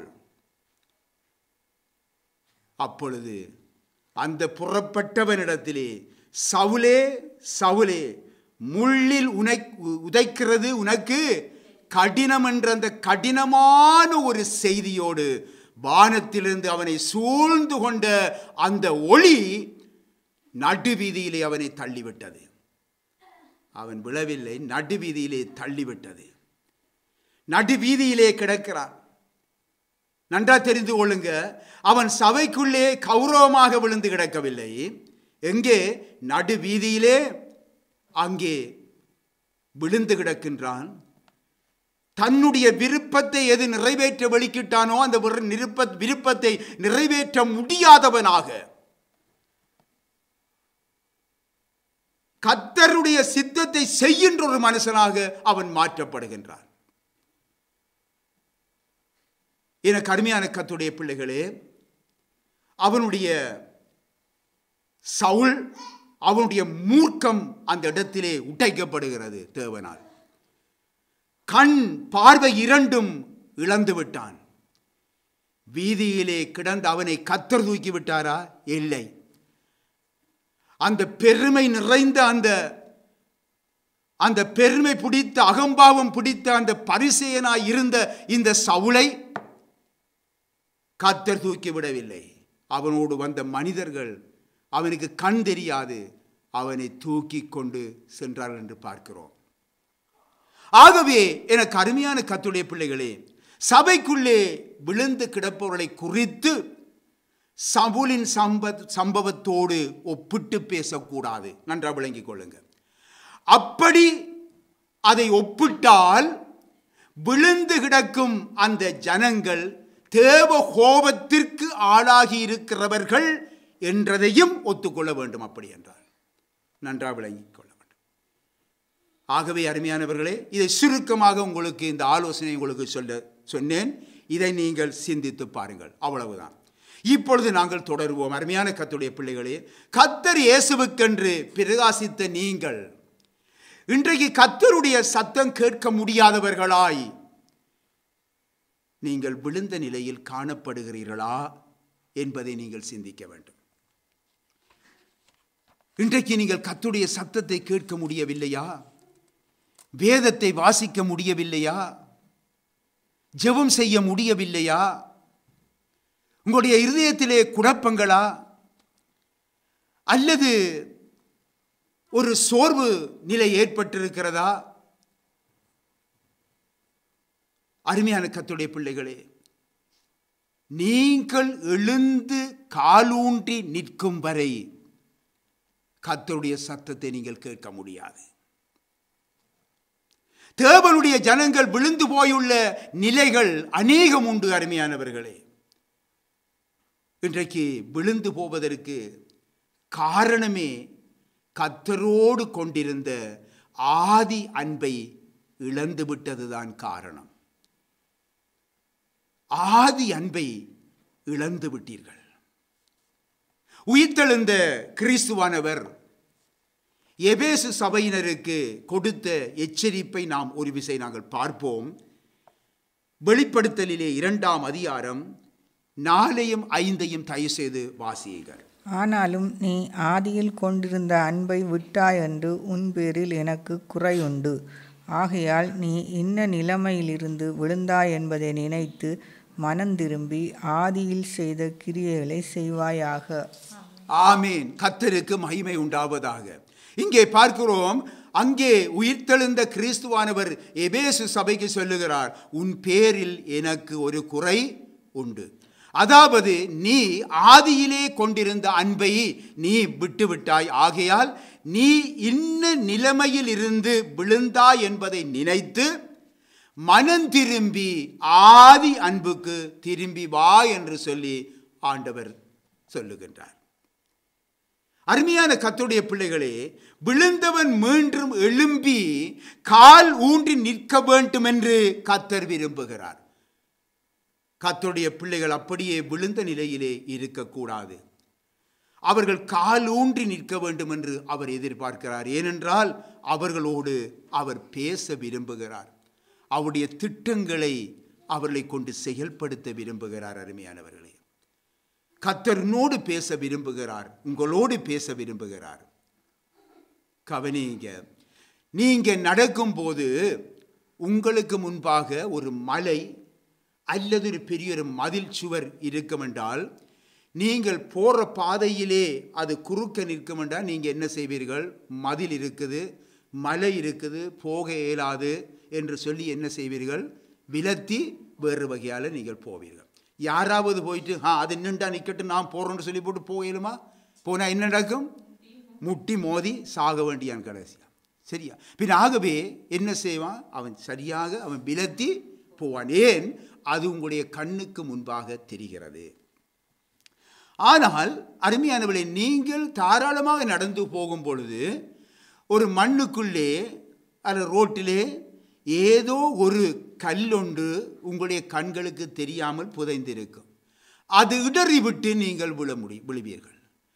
அப்பொழுது அந்த புறப்பட்டவனிடத்திலே சவுலே சவுலே முள்ளில் உனை உதைக்கிறது உனக்கு கடினம் என்ற அந்த கடினமான ஒரு செய்தியோடு வானத்திலிருந்து அவனை சூழ்ந்து கொண்ட அந்த ஒளி நடுவீதியிலே அவனை தள்ளிவிட்டது அவன் விழவில்லை நடுவீதியிலே தள்ளிவிட்டது நடுவீதியிலே கிடக்கிறான் நன்றா தெரிந்து கொள்ளுங்க அவன் சபைக்குள்ளே கௌரவமாக விழுந்து கிடக்கவில்லை எங்கே நடுவீதியிலே அங்கே விழுந்து கிடக்கின்றான் தன்னுடைய விருப்பத்தை எது நிறைவேற்ற வெளிக்கிட்டானோ அந்த விரு- நிருப்ப விருப்பத்தை நிறைவேற்ற முடியாதவனாக கத்தருடைய சித்தத்தை செய்கின்ற ஒரு மனுஷனாக அவன் மாற்றப்படுகின்றான் என கடுமையான கத்துடைய பிள்ளைகளே அவனுடைய சவுல் அவனுடைய மூர்க்கம் அந்த இடத்திலே உடைக்கப்படுகிறது தேவனால் கண் பார்வை இரண்டும் இழந்து விட்டான் வீதியிலே கிடந்து அவனை கத்தர் தூக்கி விட்டாரா இல்லை அந்த பெருமை நிறைந்த அந்த அந்த பெருமை பிடித்த அகம்பாவம் பிடித்த அந்த பரிசெயனாய் இருந்த இந்த சவுளை கத்தர் தூக்கி விடவில்லை அவனோடு வந்த மனிதர்கள் அவனுக்கு கண் தெரியாது அவனை தூக்கி கொண்டு சென்றார்கள் என்று பார்க்கிறோம் ஆகவே எனக்கு அருமையான கத்துடைய பிள்ளைகளே சபைக்குள்ளே விழுந்து கிடப்பவர்களை குறித்து சவுலின் சம்பத் சம்பவத்தோடு ஒப்பிட்டு பேசக்கூடாது நன்றாக விளங்கிக் கொள்ளுங்க அப்படி அதை ஒப்பிட்டால் விழுந்து கிடக்கும் அந்த ஜனங்கள் தேவ கோபத்திற்கு ஆளாகி இருக்கிறவர்கள் என்றதையும் ஒத்துக்கொள்ள வேண்டும் அப்படி என்றால் நன்றாக விளங்கிக் கொள்ள வேண்டும் ஆகவே அருமையானவர்களே இதை சுருக்கமாக உங்களுக்கு இந்த ஆலோசனை உங்களுக்கு சொல்ல சொன்னேன் இதை நீங்கள் சிந்தித்து பாருங்கள் அவ்வளவுதான் இப்பொழுது நாங்கள் தொடருவோம் அருமையான கத்துடைய பிள்ளைகளே கத்தர் இயேசுவுக்கென்று பிரகாசித்த நீங்கள் இன்றைக்கு கத்தருடைய சத்தம் கேட்க முடியாதவர்களாய் நீங்கள் விழுந்த நிலையில் காணப்படுகிறீர்களா என்பதை நீங்கள் சிந்திக்க வேண்டும் இன்றைக்கு நீங்கள் கத்துடைய சத்தத்தை கேட்க முடியவில்லையா வேதத்தை வாசிக்க முடியவில்லையா ஜெபம் செய்ய முடியவில்லையா உங்களுடைய இருதயத்திலே குழப்பங்களா அல்லது ஒரு சோர்வு நிலை ஏற்பட்டிருக்கிறதா அருமையான கத்துடைய பிள்ளைகளே நீங்கள் எழுந்து காலூன்றி நிற்கும் வரை கத்தருடைய சத்தத்தை நீங்கள் கேட்க முடியாது தேவனுடைய ஜனங்கள் விழுந்து போயுள்ள நிலைகள் அநேகம் உண்டு அருமையானவர்களே இன்றைக்கு விழுந்து போவதற்கு காரணமே கத்தரோடு கொண்டிருந்த ஆதி அன்பை இழந்து விட்டதுதான் காரணம் ஆதி அன்பை இழந்து விட்டீர்கள் உயிர்த்தெழுந்த கிறிஸ்துவானவர் எபேசு சபையினருக்கு கொடுத்த எச்சரிப்பை நாம் ஒரு விசை நாங்கள் பார்ப்போம் வெளிப்படுத்தலிலே இரண்டாம் அதிகாரம் நாலையும் ஐந்தையும் தயவு செய்து வாசியுங்கள் ஆனாலும் நீ ஆதியில் கொண்டிருந்த அன்பை விட்டாய் என்று உன் பேரில் எனக்கு குறையுண்டு ஆகையால் நீ இன்ன நிலைமையிலிருந்து விழுந்தாய் என்பதை நினைத்து மனம் திரும்பி ஆதியில் செய்த கிரியைகளை செய்வாயாக ஆமேன் கத்தருக்கு மகிமை உண்டாவதாக இங்கே பார்க்கிறோம் அங்கே உயிர்த்தெழுந்த கிறிஸ்துவானவர் எபேசு சபைக்கு சொல்லுகிறார் உன் பேரில் எனக்கு ஒரு குறை உண்டு அதாவது நீ ஆதியிலே கொண்டிருந்த அன்பை நீ விட்டுவிட்டாய் ஆகையால் நீ இன்ன நிலைமையில் இருந்து விழுந்தாய் என்பதை நினைத்து மனம் திரும்பி ஆதி அன்புக்கு திரும்பி வா என்று சொல்லி ஆண்டவர் சொல்லுகின்றார் அருமையான கத்துடைய பிள்ளைகளே விழுந்தவன் மீண்டும் எழும்பி கால் ஊன்றி நிற்க வேண்டும் என்று கத்தர் விரும்புகிறார் கத்தருடைய பிள்ளைகள் அப்படியே விழுந்த நிலையிலே இருக்கக்கூடாது அவர்கள் கால் ஊன்றி நிற்க வேண்டும் என்று அவர் எதிர்பார்க்கிறார் ஏனென்றால் அவர்களோடு அவர் பேச விரும்புகிறார் அவருடைய திட்டங்களை அவர்களை கொண்டு செயல்படுத்த விரும்புகிறார் அருமையானவர்களே கத்தர்னோடு பேச விரும்புகிறார் உங்களோடு பேச விரும்புகிறார் கவனிங்க நீங்க நடக்கும்போது உங்களுக்கு முன்பாக ஒரு மலை அல்லது ஒரு பெரிய ஒரு மதில் சுவர் இருக்கும் என்றால் நீங்கள் போகிற பாதையிலே அது குறுக்க நிற்கும் என்றால் நீங்கள் என்ன செய்வீர்கள் மதில் இருக்குது மலை இருக்குது போக இயலாது என்று சொல்லி என்ன செய்வீர்கள் விலத்தி வேறு வகையால் நீங்கள் போவீர்கள் யாராவது போயிட்டு ஆ அது நின்றா நிற்கட்டும் நான் போகிறோன்னு சொல்லி போட்டு போயிடுமா போனால் என்ன நடக்கும் முட்டி மோதி சாக வேண்டியான் கடைசியா சரியா பின் ஆகவே என்ன செய்வான் அவன் சரியாக அவன் விலத்தி போவான் ஏன் அது உங்களுடைய கண்ணுக்கு முன்பாக தெரிகிறது ஆனால் அருமையானவளை நீங்கள் தாராளமாக நடந்து போகும் பொழுது ஒரு மண்ணுக்குள்ளே அல்ல ரோட்டிலே ஏதோ ஒரு கல்லொன்று உங்களுடைய கண்களுக்கு தெரியாமல் புதைந்திருக்கும் அது இடறி விட்டு நீங்கள் விழ முடி விழுவீர்கள்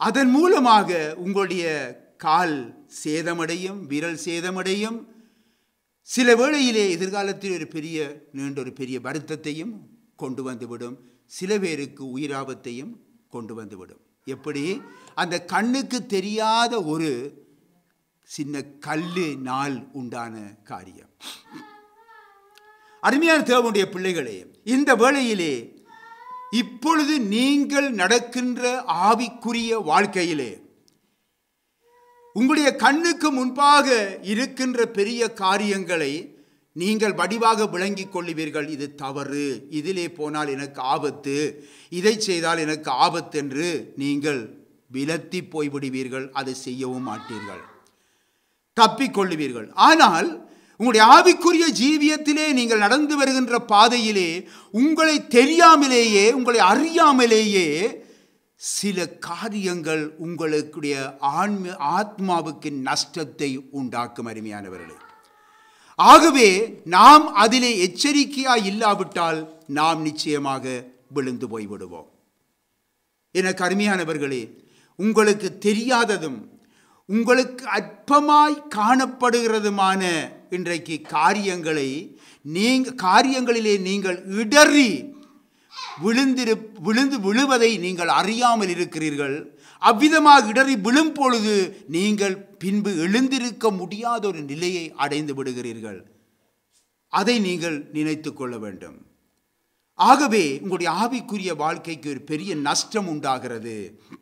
அதன் மூலமாக உங்களுடைய கால் சேதமடையும் விரல் சேதமடையும் சில வேளையிலே எதிர்காலத்தில் ஒரு பெரிய நீண்ட ஒரு பெரிய வருத்தத்தையும் கொண்டு வந்துவிடும் சில பேருக்கு உயிராபத்தையும் கொண்டு வந்துவிடும் எப்படி அந்த கண்ணுக்கு தெரியாத ஒரு சின்ன கல்லு நாள் உண்டான காரியம் அருமையான தேவனுடைய பிள்ளைகளே இந்த வேளையிலே இப்பொழுது நீங்கள் நடக்கின்ற ஆவிக்குரிய வாழ்க்கையிலே உங்களுடைய கண்ணுக்கு முன்பாக இருக்கின்ற பெரிய காரியங்களை நீங்கள் வடிவாக விளங்கிக் கொள்ளுவீர்கள் இது தவறு இதிலே போனால் எனக்கு ஆபத்து இதை செய்தால் எனக்கு ஆபத்து என்று நீங்கள் விலத்தி போய்விடுவீர்கள் அதை செய்யவும் மாட்டீர்கள் தப்பிக்கொள்ளுவீர்கள் ஆனால் உங்களுடைய ஆவிக்குரிய ஜீவியத்திலே நீங்கள் நடந்து வருகின்ற பாதையிலே உங்களை தெரியாமலேயே உங்களை அறியாமலேயே சில காரியங்கள் உங்களுடைய ஆன்ம ஆத்மாவுக்கு நஷ்டத்தை உண்டாக்கும் அருமையானவர்களே ஆகவே நாம் அதிலே எச்சரிக்கையாய் இல்லாவிட்டால் நாம் நிச்சயமாக விழுந்து போய்விடுவோம் எனக்கு அருமையானவர்களே உங்களுக்கு தெரியாததும் உங்களுக்கு அற்பமாய் காணப்படுகிறதுமான இன்றைக்கு காரியங்களை நீங்க காரியங்களிலே நீங்கள் இடறி விழுந்திரு விழுந்து விழுவதை நீங்கள் அறியாமல் இருக்கிறீர்கள் அவ்விதமாக இடறி விழும் பொழுது நீங்கள் பின்பு எழுந்திருக்க முடியாத ஒரு நிலையை அடைந்து விடுகிறீர்கள் அதை நீங்கள் நினைத்து கொள்ள வேண்டும் ஆகவே உங்களுடைய ஆவிக்குரிய வாழ்க்கைக்கு ஒரு பெரிய நஷ்டம் உண்டாகிறது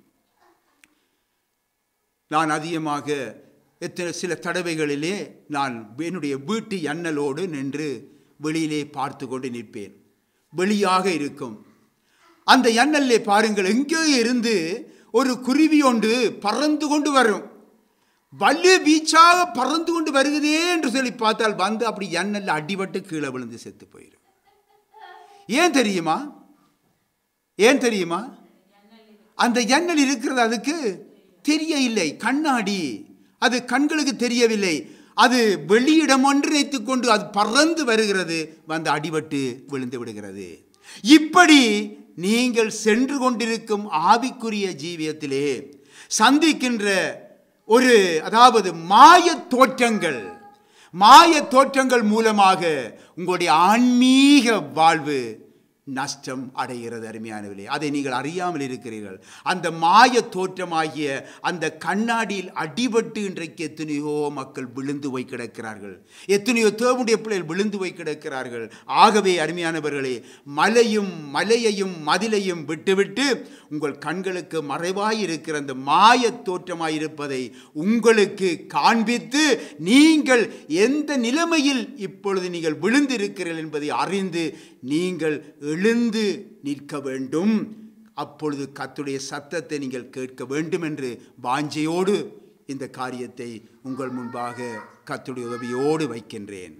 நான் அதிகமாக எத்தனை சில தடவைகளிலே நான் என்னுடைய வீட்டு எண்ணலோடு நின்று வெளியிலே பார்த்து கொண்டு நிற்பேன் வெளியாக இருக்கும் அந்த எண்ணல்லே பாருங்கள் எங்கே இருந்து ஒரு குருவி ஒன்று பறந்து கொண்டு வரும் வலு வீச்சாக பறந்து கொண்டு வருகிறதே என்று சொல்லி பார்த்தால் வந்து அப்படி எண்ணல்ல அடிபட்டு கீழே விழுந்து செத்து போயிடும் ஏன் தெரியுமா ஏன் தெரியுமா அந்த எண்ணல் இருக்கிறது அதுக்கு தெரிய இல்லை கண்ணாடி அது கண்களுக்கு தெரியவில்லை அது வெளியிடம் ஒன்று நினைத்துக் கொண்டு அது பறந்து வருகிறது வந்து அடிபட்டு விழுந்து விடுகிறது இப்படி நீங்கள் சென்று கொண்டிருக்கும் ஆவிக்குரிய ஜீவியத்திலே சந்திக்கின்ற ஒரு அதாவது மாய தோற்றங்கள் மாய தோற்றங்கள் மூலமாக உங்களுடைய ஆன்மீக வாழ்வு நஷ்டம் அடைகிறது அருமையானவில்லை அதை நீங்கள் அறியாமல் இருக்கிறீர்கள் அந்த மாய தோற்றமாகிய அந்த கண்ணாடியில் அடிபட்டு இன்றைக்கு எத்தனையோ மக்கள் விழுந்து போய் கிடக்கிறார்கள் எத்தனையோ தேவனுடைய பிள்ளைகள் விழுந்து போய் கிடக்கிறார்கள் ஆகவே அருமையானவர்களே மலையும் மலையையும் மதிலையும் விட்டுவிட்டு உங்கள் கண்களுக்கு மறைவாய் இருக்கிற அந்த மாய தோற்றமாய் இருப்பதை உங்களுக்கு காண்பித்து நீங்கள் எந்த நிலைமையில் இப்பொழுது நீங்கள் விழுந்து இருக்கிறீர்கள் என்பதை அறிந்து நீங்கள் எழுந்து நிற்க வேண்டும் அப்பொழுது கத்துடைய சத்தத்தை நீங்கள் கேட்க வேண்டும் என்று வாஞ்சையோடு இந்த காரியத்தை உங்கள் முன்பாக கத்துடைய உதவியோடு வைக்கின்றேன்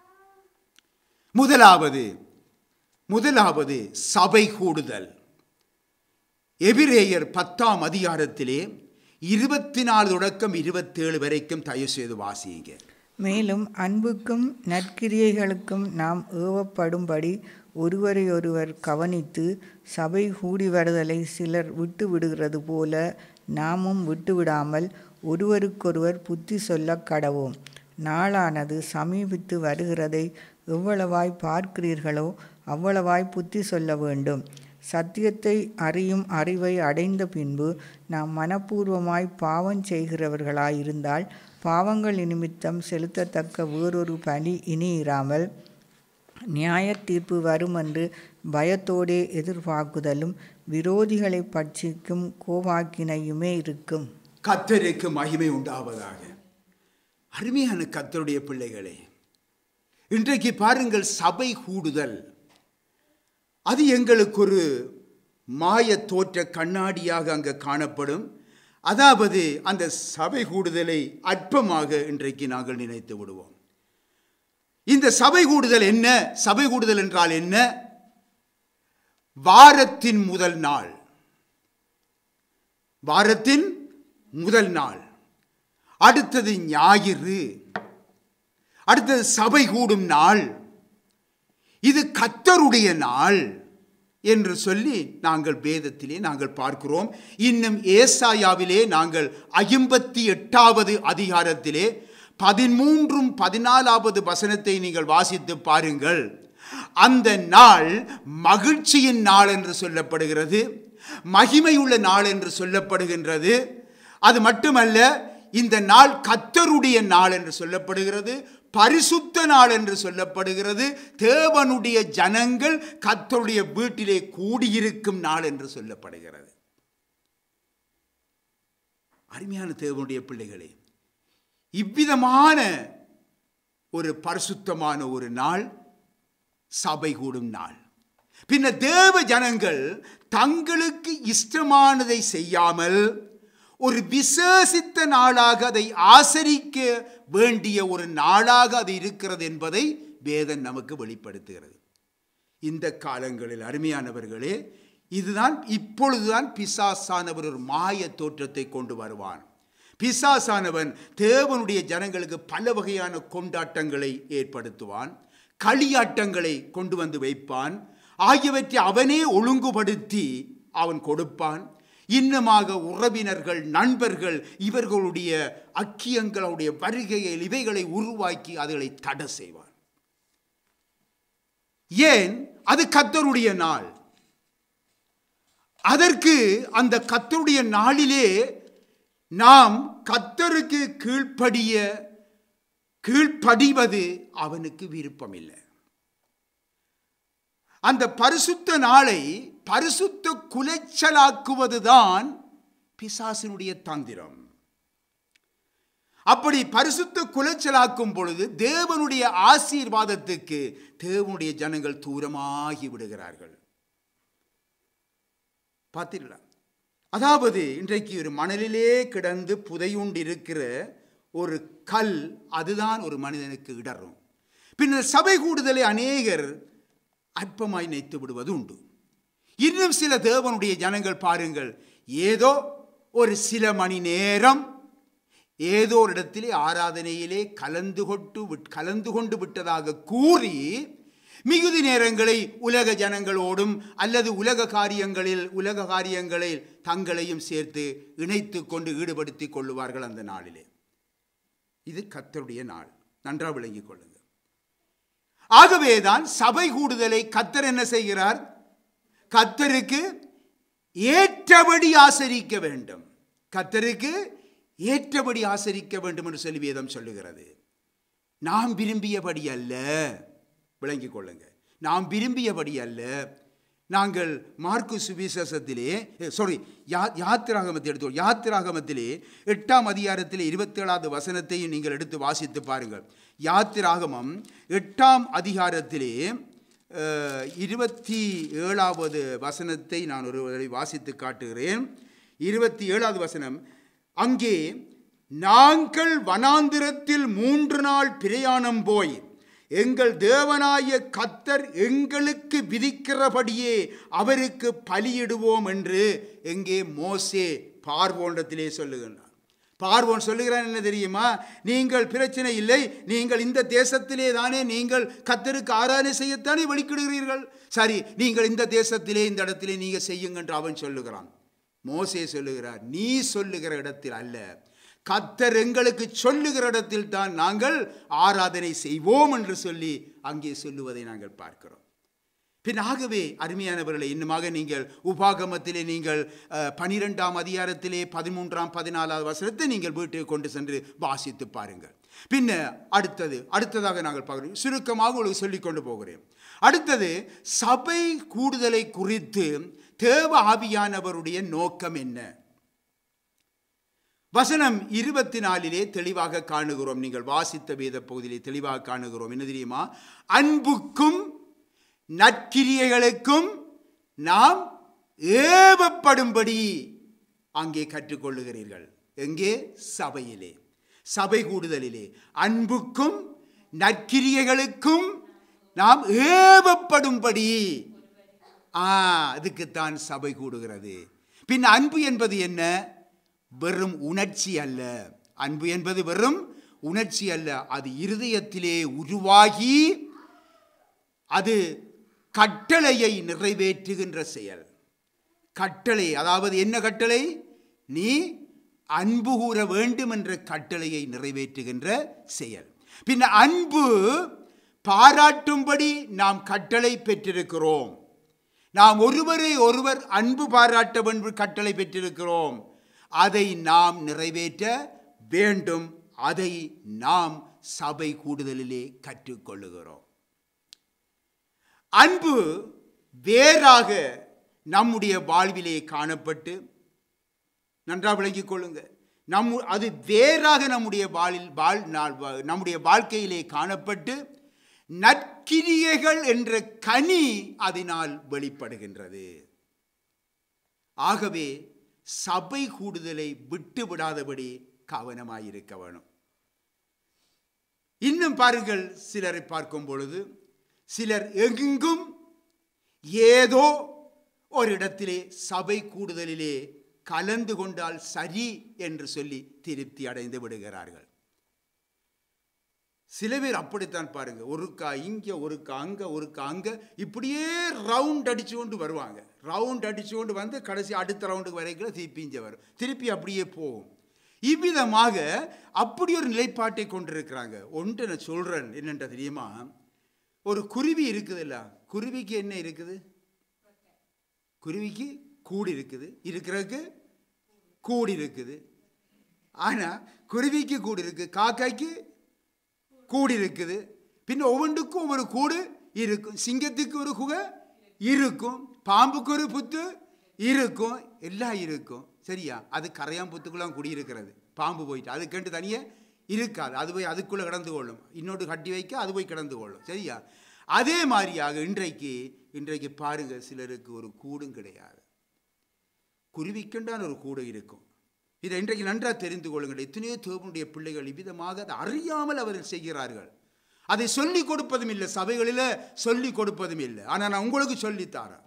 முதலாவது முதலாவது சபை கூடுதல் எபிரேயர் பத்தாம் அதிகாரத்திலே இருபத்தி நாலு தொடக்கம் இருபத்தேழு வரைக்கும் தயவு செய்து வாசியுங்க மேலும் அன்புக்கும் நற்கிரியைகளுக்கும் நாம் ஏவப்படும்படி ஒருவரையொருவர் கவனித்து சபை கூடி வருதலை சிலர் விட்டு விடுகிறது போல நாமும் விட்டுவிடாமல் ஒருவருக்கொருவர் புத்தி சொல்ல கடவோம் நாளானது சமீபித்து வருகிறதை எவ்வளவாய் பார்க்கிறீர்களோ அவ்வளவாய் புத்தி சொல்ல வேண்டும் சத்தியத்தை அறியும் அறிவை அடைந்த பின்பு நாம் மனப்பூர்வமாய் பாவம் செய்கிறவர்களாயிருந்தால் பாவங்கள் நிமித்தம் செலுத்தத்தக்க வேறொரு பலி இனி இராமல் நியாய தீர்ப்பு வரும் என்று பயத்தோடே எதிர்பார்க்குதலும் விரோதிகளை பட்சிக்கும் கோவாக்கினையுமே இருக்கும் கத்தருக்கு மகிமை உண்டாவதாக அருமையான கத்தருடைய பிள்ளைகளே இன்றைக்கு பாருங்கள் சபை கூடுதல் அது எங்களுக்கு ஒரு மாய தோற்ற கண்ணாடியாக அங்கே காணப்படும் அதாவது அந்த சபை கூடுதலை அற்பமாக இன்றைக்கு நாங்கள் நினைத்து விடுவோம் இந்த சபை கூடுதல் என்ன சபை கூடுதல் என்றால் என்ன வாரத்தின் முதல் நாள் வாரத்தின் முதல் நாள் அடுத்தது ஞாயிறு அடுத்தது சபை கூடும் நாள் இது கத்தருடைய நாள் என்று சொல்லி நாங்கள் வேதத்திலே நாங்கள் பார்க்கிறோம் இன்னும் ஏசாயாவிலே நாங்கள் ஐம்பத்தி எட்டாவது அதிகாரத்திலே பதிமூன்றும் பதினாலாவது வசனத்தை நீங்கள் வாசித்து பாருங்கள் அந்த நாள் மகிழ்ச்சியின் நாள் என்று சொல்லப்படுகிறது மகிமையுள்ள நாள் என்று சொல்லப்படுகின்றது அது மட்டுமல்ல இந்த நாள் கத்தருடைய நாள் என்று சொல்லப்படுகிறது பரிசுத்த நாள் என்று சொல்லப்படுகிறது தேவனுடைய ஜனங்கள் கத்தருடைய வீட்டிலே கூடியிருக்கும் நாள் என்று சொல்லப்படுகிறது அருமையான தேவனுடைய பிள்ளைகளே இவ்விதமான ஒரு பரிசுத்தமான ஒரு நாள் சபை கூடும் நாள் பின்ன தேவ ஜனங்கள் தங்களுக்கு இஷ்டமானதை செய்யாமல் ஒரு விசேஷித்த நாளாக அதை ஆசரிக்க வேண்டிய ஒரு நாளாக அது இருக்கிறது என்பதை வேதன் நமக்கு வெளிப்படுத்துகிறது இந்த காலங்களில் அருமையானவர்களே இதுதான் இப்பொழுதுதான் பிசாசானவர் ஒரு மாய தோற்றத்தை கொண்டு வருவான் பிசாசானவன் தேவனுடைய ஜனங்களுக்கு பல வகையான கொண்டாட்டங்களை ஏற்படுத்துவான் களியாட்டங்களை கொண்டு வந்து வைப்பான் ஆகியவற்றை அவனே ஒழுங்குபடுத்தி அவன் கொடுப்பான் இன்னுமாக உறவினர்கள் நண்பர்கள் இவர்களுடைய அக்கியங்களுடைய வருகையில் இவைகளை உருவாக்கி அதுகளை தடை செய்வான் ஏன் அது கத்தருடைய நாள் அதற்கு அந்த கத்தருடைய நாளிலே நாம் கத்தருக்கு கீழ்ப்படிய கீழ்ப்படிவது அவனுக்கு விருப்பமில்லை அந்த பரிசுத்த நாளை பரிசுத்த குலைச்சலாக்குவதுதான் பிசாசினுடைய தந்திரம் அப்படி பரிசுத்த குலைச்சலாக்கும் பொழுது தேவனுடைய ஆசீர்வாதத்துக்கு தேவனுடைய ஜனங்கள் தூரமாகி விடுகிறார்கள் பார்த்தீங்களா அதாவது இன்றைக்கு ஒரு மணலிலே கிடந்து புதையுண்டு இருக்கிற ஒரு கல் அதுதான் ஒரு மனிதனுக்கு இடரும் பின்னர் சபை கூடுதலை அநேகர் அற்பமாய் நினைத்து விடுவது உண்டு இன்னும் சில தேவனுடைய ஜனங்கள் பாருங்கள் ஏதோ ஒரு சில மணி நேரம் ஏதோ ஒரு இடத்திலே ஆராதனையிலே கலந்து கொண்டு விட்- கலந்து கொண்டு விட்டதாக கூறி மிகுதி நேரங்களை உலக ஜனங்களோடும் அல்லது உலக காரியங்களில் உலக காரியங்களில் தங்களையும் சேர்த்து இணைத்து கொண்டு ஈடுபடுத்திக் கொள்ளுவார்கள் அந்த நாளிலே இது கத்தருடைய நாள் நன்றாக விளங்கிக் கொள்ளுங்கள் ஆகவேதான் சபை கூடுதலை கத்தர் என்ன செய்கிறார் கத்தருக்கு ஏற்றபடி ஆசரிக்க வேண்டும் கத்தருக்கு ஏற்றபடி ஆசரிக்க வேண்டும் என்று சொல்லி வேதம் சொல்லுகிறது நாம் விரும்பியபடி அல்ல விளங்கிக் கொள்ளுங்க நாம் விரும்பியபடி அல்ல நாங்கள் மார்க்கு சுவிசேஷத்திலே சாரி யா யாத்திராகமத்தை எடுத்து யாத்திராகமத்திலே எட்டாம் அதிகாரத்திலே இருபத்தேழாவது வசனத்தையும் நீங்கள் எடுத்து வாசித்து பாருங்கள் யாத்திராகமம் எட்டாம் அதிகாரத்திலே அஹ், இருபத்தி ஏழாவது வசனத்தை நான் ஒரு தடவை வாசித்து காட்டுகிறேன் இருபத்தி ஏழாவது வசனம் அங்கே நாங்கள் வனாந்திரத்தில் மூன்று நாள் பிரயாணம் போய் எங்கள் தேவனாய கத்தர் எங்களுக்கு விதிக்கிறபடியே அவருக்கு பலியிடுவோம் என்று எங்கே மோசே பார்வோண்டத்திலே சொல்லுகின்றார் பார்வோன் சொல்லுகிறான் என்ன தெரியுமா நீங்கள் பிரச்சனை இல்லை நீங்கள் இந்த தேசத்திலே தானே நீங்கள் கத்தருக்கு ஆராதனை செய்யத்தானே வெளிக்கிடுகிறீர்கள் சரி நீங்கள் இந்த தேசத்திலே இந்த இடத்திலே நீங்கள் செய்யுங்க என்று அவன் சொல்லுகிறான் மோசே சொல்லுகிறார் நீ சொல்லுகிற இடத்தில் அல்ல கத்தர் எங்களுக்கு சொல்லுகிற இடத்தில் தான் நாங்கள் ஆராதனை செய்வோம் என்று சொல்லி அங்கே சொல்லுவதை நாங்கள் பார்க்கிறோம் பின் ஆகவே அருமையானவர்களை இன்னுமாக நீங்கள் உபாகமத்திலே நீங்கள் அஹ், பனிரெண்டாம் அதிகாரத்திலே பதிமூன்றாம் பதினாலாவது வசனத்தை நீங்கள் வீட்டுக்கு கொண்டு சென்று வாசித்து பாருங்கள் பின்ன அடுத்தது அடுத்ததாக நாங்கள் பார்க்கிறோம் சுருக்கமாக உங்களுக்கு சொல்லிக் கொண்டு போகிறேன் அடுத்தது சபை கூடுதலை குறித்து தேவ ஆவியானவருடைய நோக்கம் என்ன வசனம் இருபத்தி நாலிலே தெளிவாக காணுகிறோம் நீங்கள் வாசித்த வேத பகுதியிலே தெளிவாக காணுகிறோம் என்ன தெரியுமா அன்புக்கும் நற்கிரியைகளுக்கும் நாம் ஏவப்படும்படி அங்கே கற்றுக்கொள்ளுகிறீர்கள் எங்கே சபையிலே சபை கூடுதலிலே அன்புக்கும் நற்கிரியைகளுக்கும் நாம் ஏவப்படும்படி ஆ அதுக்குத்தான் சபை கூடுகிறது பின் அன்பு என்பது என்ன வெறும் உணர்ச்சி அல்ல அன்பு என்பது வெறும் உணர்ச்சி அல்ல அது இருதயத்திலே உருவாகி அது கட்டளையை நிறைவேற்றுகின்ற செயல் கட்டளை அதாவது என்ன கட்டளை நீ அன்பு கூற வேண்டும் என்ற கட்டளையை நிறைவேற்றுகின்ற செயல் பின்ன அன்பு பாராட்டும்படி நாம் கட்டளை பெற்றிருக்கிறோம் நாம் ஒருவரை ஒருவர் அன்பு பாராட்ட வேண்டும் கட்டளை பெற்றிருக்கிறோம் அதை நாம் நிறைவேற்ற வேண்டும் அதை நாம் சபை கூடுதலிலே கற்றுக்கொள்ளுகிறோம் அன்பு வேறாக நம்முடைய வாழ்விலே காணப்பட்டு நன்றாக விளங்கிக் கொள்ளுங்க நம் அது வேறாக நம்முடைய வாழ்வில் வாழ் நாள் வா- நம்முடைய வாழ்க்கையிலே காணப்பட்டு நற்கிரியைகள் என்ற கனி அதனால் வெளிப்படுகின்றது ஆகவே சபை கூடுதலை விட்டு விடாதபடி கவனமாயிருக்க வேணும் இன்னும் பாருங்கள் சிலரை பார்க்கும் பொழுது சிலர் எங்கும் ஏதோ ஒரு இடத்திலே சபை கூடுதலிலே கலந்து கொண்டால் சரி என்று சொல்லி திருப்தி அடைந்து விடுகிறார்கள் சில பேர் அப்படித்தான் பாருங்க ஒருக்கா இங்க ஒருக்கா அங்க ஒருக்கா அங்க இப்படியே ரவுண்ட் அடிச்சு கொண்டு வருவாங்க ரவுண்ட் அடிச்சு கொண்டு வந்து கடைசி அடுத்த ரவுண்டுக்கு வரைக்கும் திருப்பி இங்க வரும் திருப்பி அப்படியே போகும் இவ்விதமாக அப்படி ஒரு நிலைப்பாட்டை கொண்டிருக்கிறாங்க ஒன்று நான் சொல்றேன் என்னென்ற தெரியுமா ஒரு குருவி இருக்குதுல்ல குருவிக்கு என்ன இருக்குது குருவிக்கு கூடு இருக்குது இருக்கிறதுக்கு கூடு இருக்குது ஆனா குருவிக்கு கூடு இருக்கு காக்காய்க்கு கூடு இருக்குது பின்ன ஒவ்வொன்றுக்கும் ஒவ்வொரு கூடு இருக்கும் சிங்கத்துக்கு ஒரு குகை இருக்கும் பாம்புக்கு ஒரு புத்து இருக்கும் எல்லாம் இருக்கும் சரியா அது கரையாம்புத்துக்குலாம் குடியிருக்கிறது பாம்பு போயிட்டு அது கேட்டு தனியே இருக்காது அது போய் அதுக்குள்ளே கிடந்து கொள்ளும் இன்னொரு கட்டி வைக்க அது போய் கிடந்து கொள்ளும் சரியா அதே மாதிரியாக இன்றைக்கு இன்றைக்கு பாருங்க சிலருக்கு ஒரு கூடும் கிடையாது குருவிக்குண்டான ஒரு கூடு இருக்கும் இதை இன்றைக்கு நன்றாக தெரிந்து கொள்ளுங்கள் எத்தனையோ தேவனுடைய பிள்ளைகள் இவ்விதமாக அதை அறியாமல் அவர்கள் செய்கிறார்கள் அதை சொல்லிக் கொடுப்பதும் இல்லை சபைகளில் சொல்லிக் கொடுப்பதும் இல்லை ஆனால் நான் உங்களுக்கு சொல்லித்தாரேன்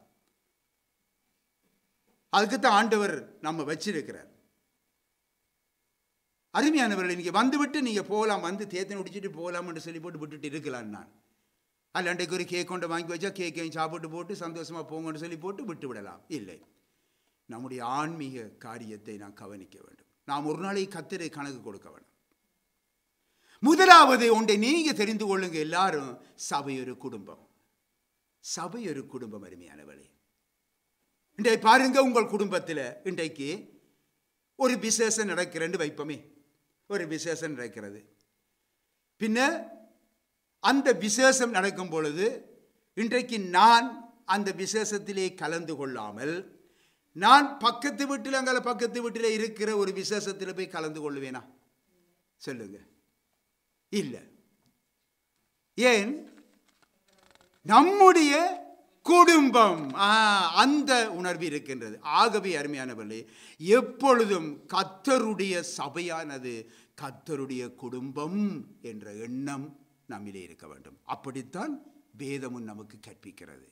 அதுக்குத்தான் ஆண்டவர் நம்ம வச்சிருக்கிறார் அருமையானவர்கள் இங்கே வந்துவிட்டு நீங்கள் போகலாம் வந்து தேத்தனை குடிச்சிட்டு போகலாம்னு சொல்லி போட்டு விட்டுட்டு இருக்கலாம் நான் அல்ல அன்றைக்கு ஒரு கேக் கொண்டு வாங்கி வச்சா கேக்கையும் சாப்பிட்டு போட்டு சந்தோஷமாக போங்கன்னு சொல்லி போட்டு விட்டு விடலாம் இல்லை நம்முடைய ஆன்மீக காரியத்தை நாம் கவனிக்க வேண்டும் நாம் ஒரு நாளைக்கு கத்திரை கணக்கு கொடுக்க வேண்டும் முதலாவது ஒன்றை நீங்க தெரிந்து கொள்ளுங்க எல்லாரும் சபை ஒரு குடும்பம் சபை ஒரு குடும்பம் அருமையானவளே இன்றைக்கு பாருங்க உங்கள் குடும்பத்தில் இன்றைக்கு ஒரு விசேஷம் நடக்கிறேன்னு வைப்போமே ஒரு விசேஷம் நடக்கிறது பின்ன அந்த விசேஷம் நடக்கும் பொழுது இன்றைக்கு நான் அந்த விசேஷத்திலே கலந்து கொள்ளாமல் நான் பக்கத்து வீட்டில் அங்கே பக்கத்து வீட்டில் இருக்கிற ஒரு விசேஷத்தில் போய் கலந்து கொள்ளுவேனா சொல்லுங்க இல்லை ஏன் நம்முடைய குடும்பம் ஆ, அந்த உணர்வு இருக்கின்றது ஆகவே அருமையானவர்களே எப்பொழுதும் கத்தருடைய சபையானது கத்தருடைய குடும்பம் என்ற எண்ணம் நம்மிலே இருக்க வேண்டும் அப்படித்தான் வேதமும் நமக்கு கற்பிக்கிறது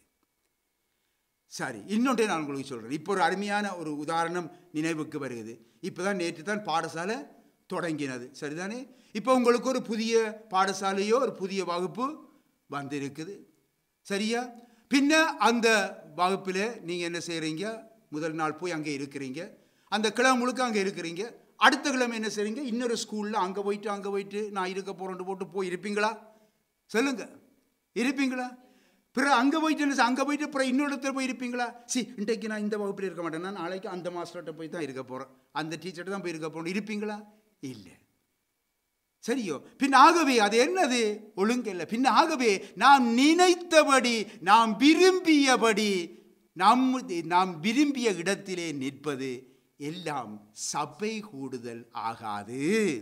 சரி இன்னொன்றை நான் உங்களுக்கு சொல்கிறேன் இப்போ ஒரு அருமையான ஒரு உதாரணம் நினைவுக்கு வருகிறது இப்போ தான் நேற்று தான் பாடசாலை தொடங்கினது சரிதானே இப்போ உங்களுக்கு ஒரு புதிய பாடசாலையோ ஒரு புதிய வகுப்பு வந்திருக்குது சரியா பின்ன அந்த வகுப்பில் நீங்கள் என்ன செய்கிறீங்க முதல் நாள் போய் அங்கே இருக்கிறீங்க அந்த கிழமை முழுக்க அங்கே இருக்கிறீங்க அடுத்த கிழமை என்ன செய்றீங்க இன்னொரு ஸ்கூலில் அங்கே போயிட்டு அங்கே போயிட்டு நான் இருக்க போகிறேன்ட்டு போட்டு போய் இருப்பீங்களா சொல்லுங்க இருப்பீங்களா பிறகு அங்கே போயிட்டு என்ன அங்கே போயிட்டு அப்புறம் இன்னொரு இடத்துல போய் இருப்பீங்களா சி இன்றைக்கு நான் இந்த வகுப்பில் இருக்க மாட்டேன் நான் நாளைக்கு அந்த மாஸ்டர்கிட்ட போய் தான் இருக்க போகிறேன் அந்த டீச்சர்கிட்ட தான் போய் இருக்க போகிறோம் இருப்பீங்களா இல்லை சரியோ பின் ஆகவே அது என்னது ஒழுங்கில்லை பின் ஆகவே நாம் நினைத்தபடி நாம் விரும்பியபடி நம் நாம் விரும்பிய இடத்திலே நிற்பது எல்லாம் சபை கூடுதல் ஆகாது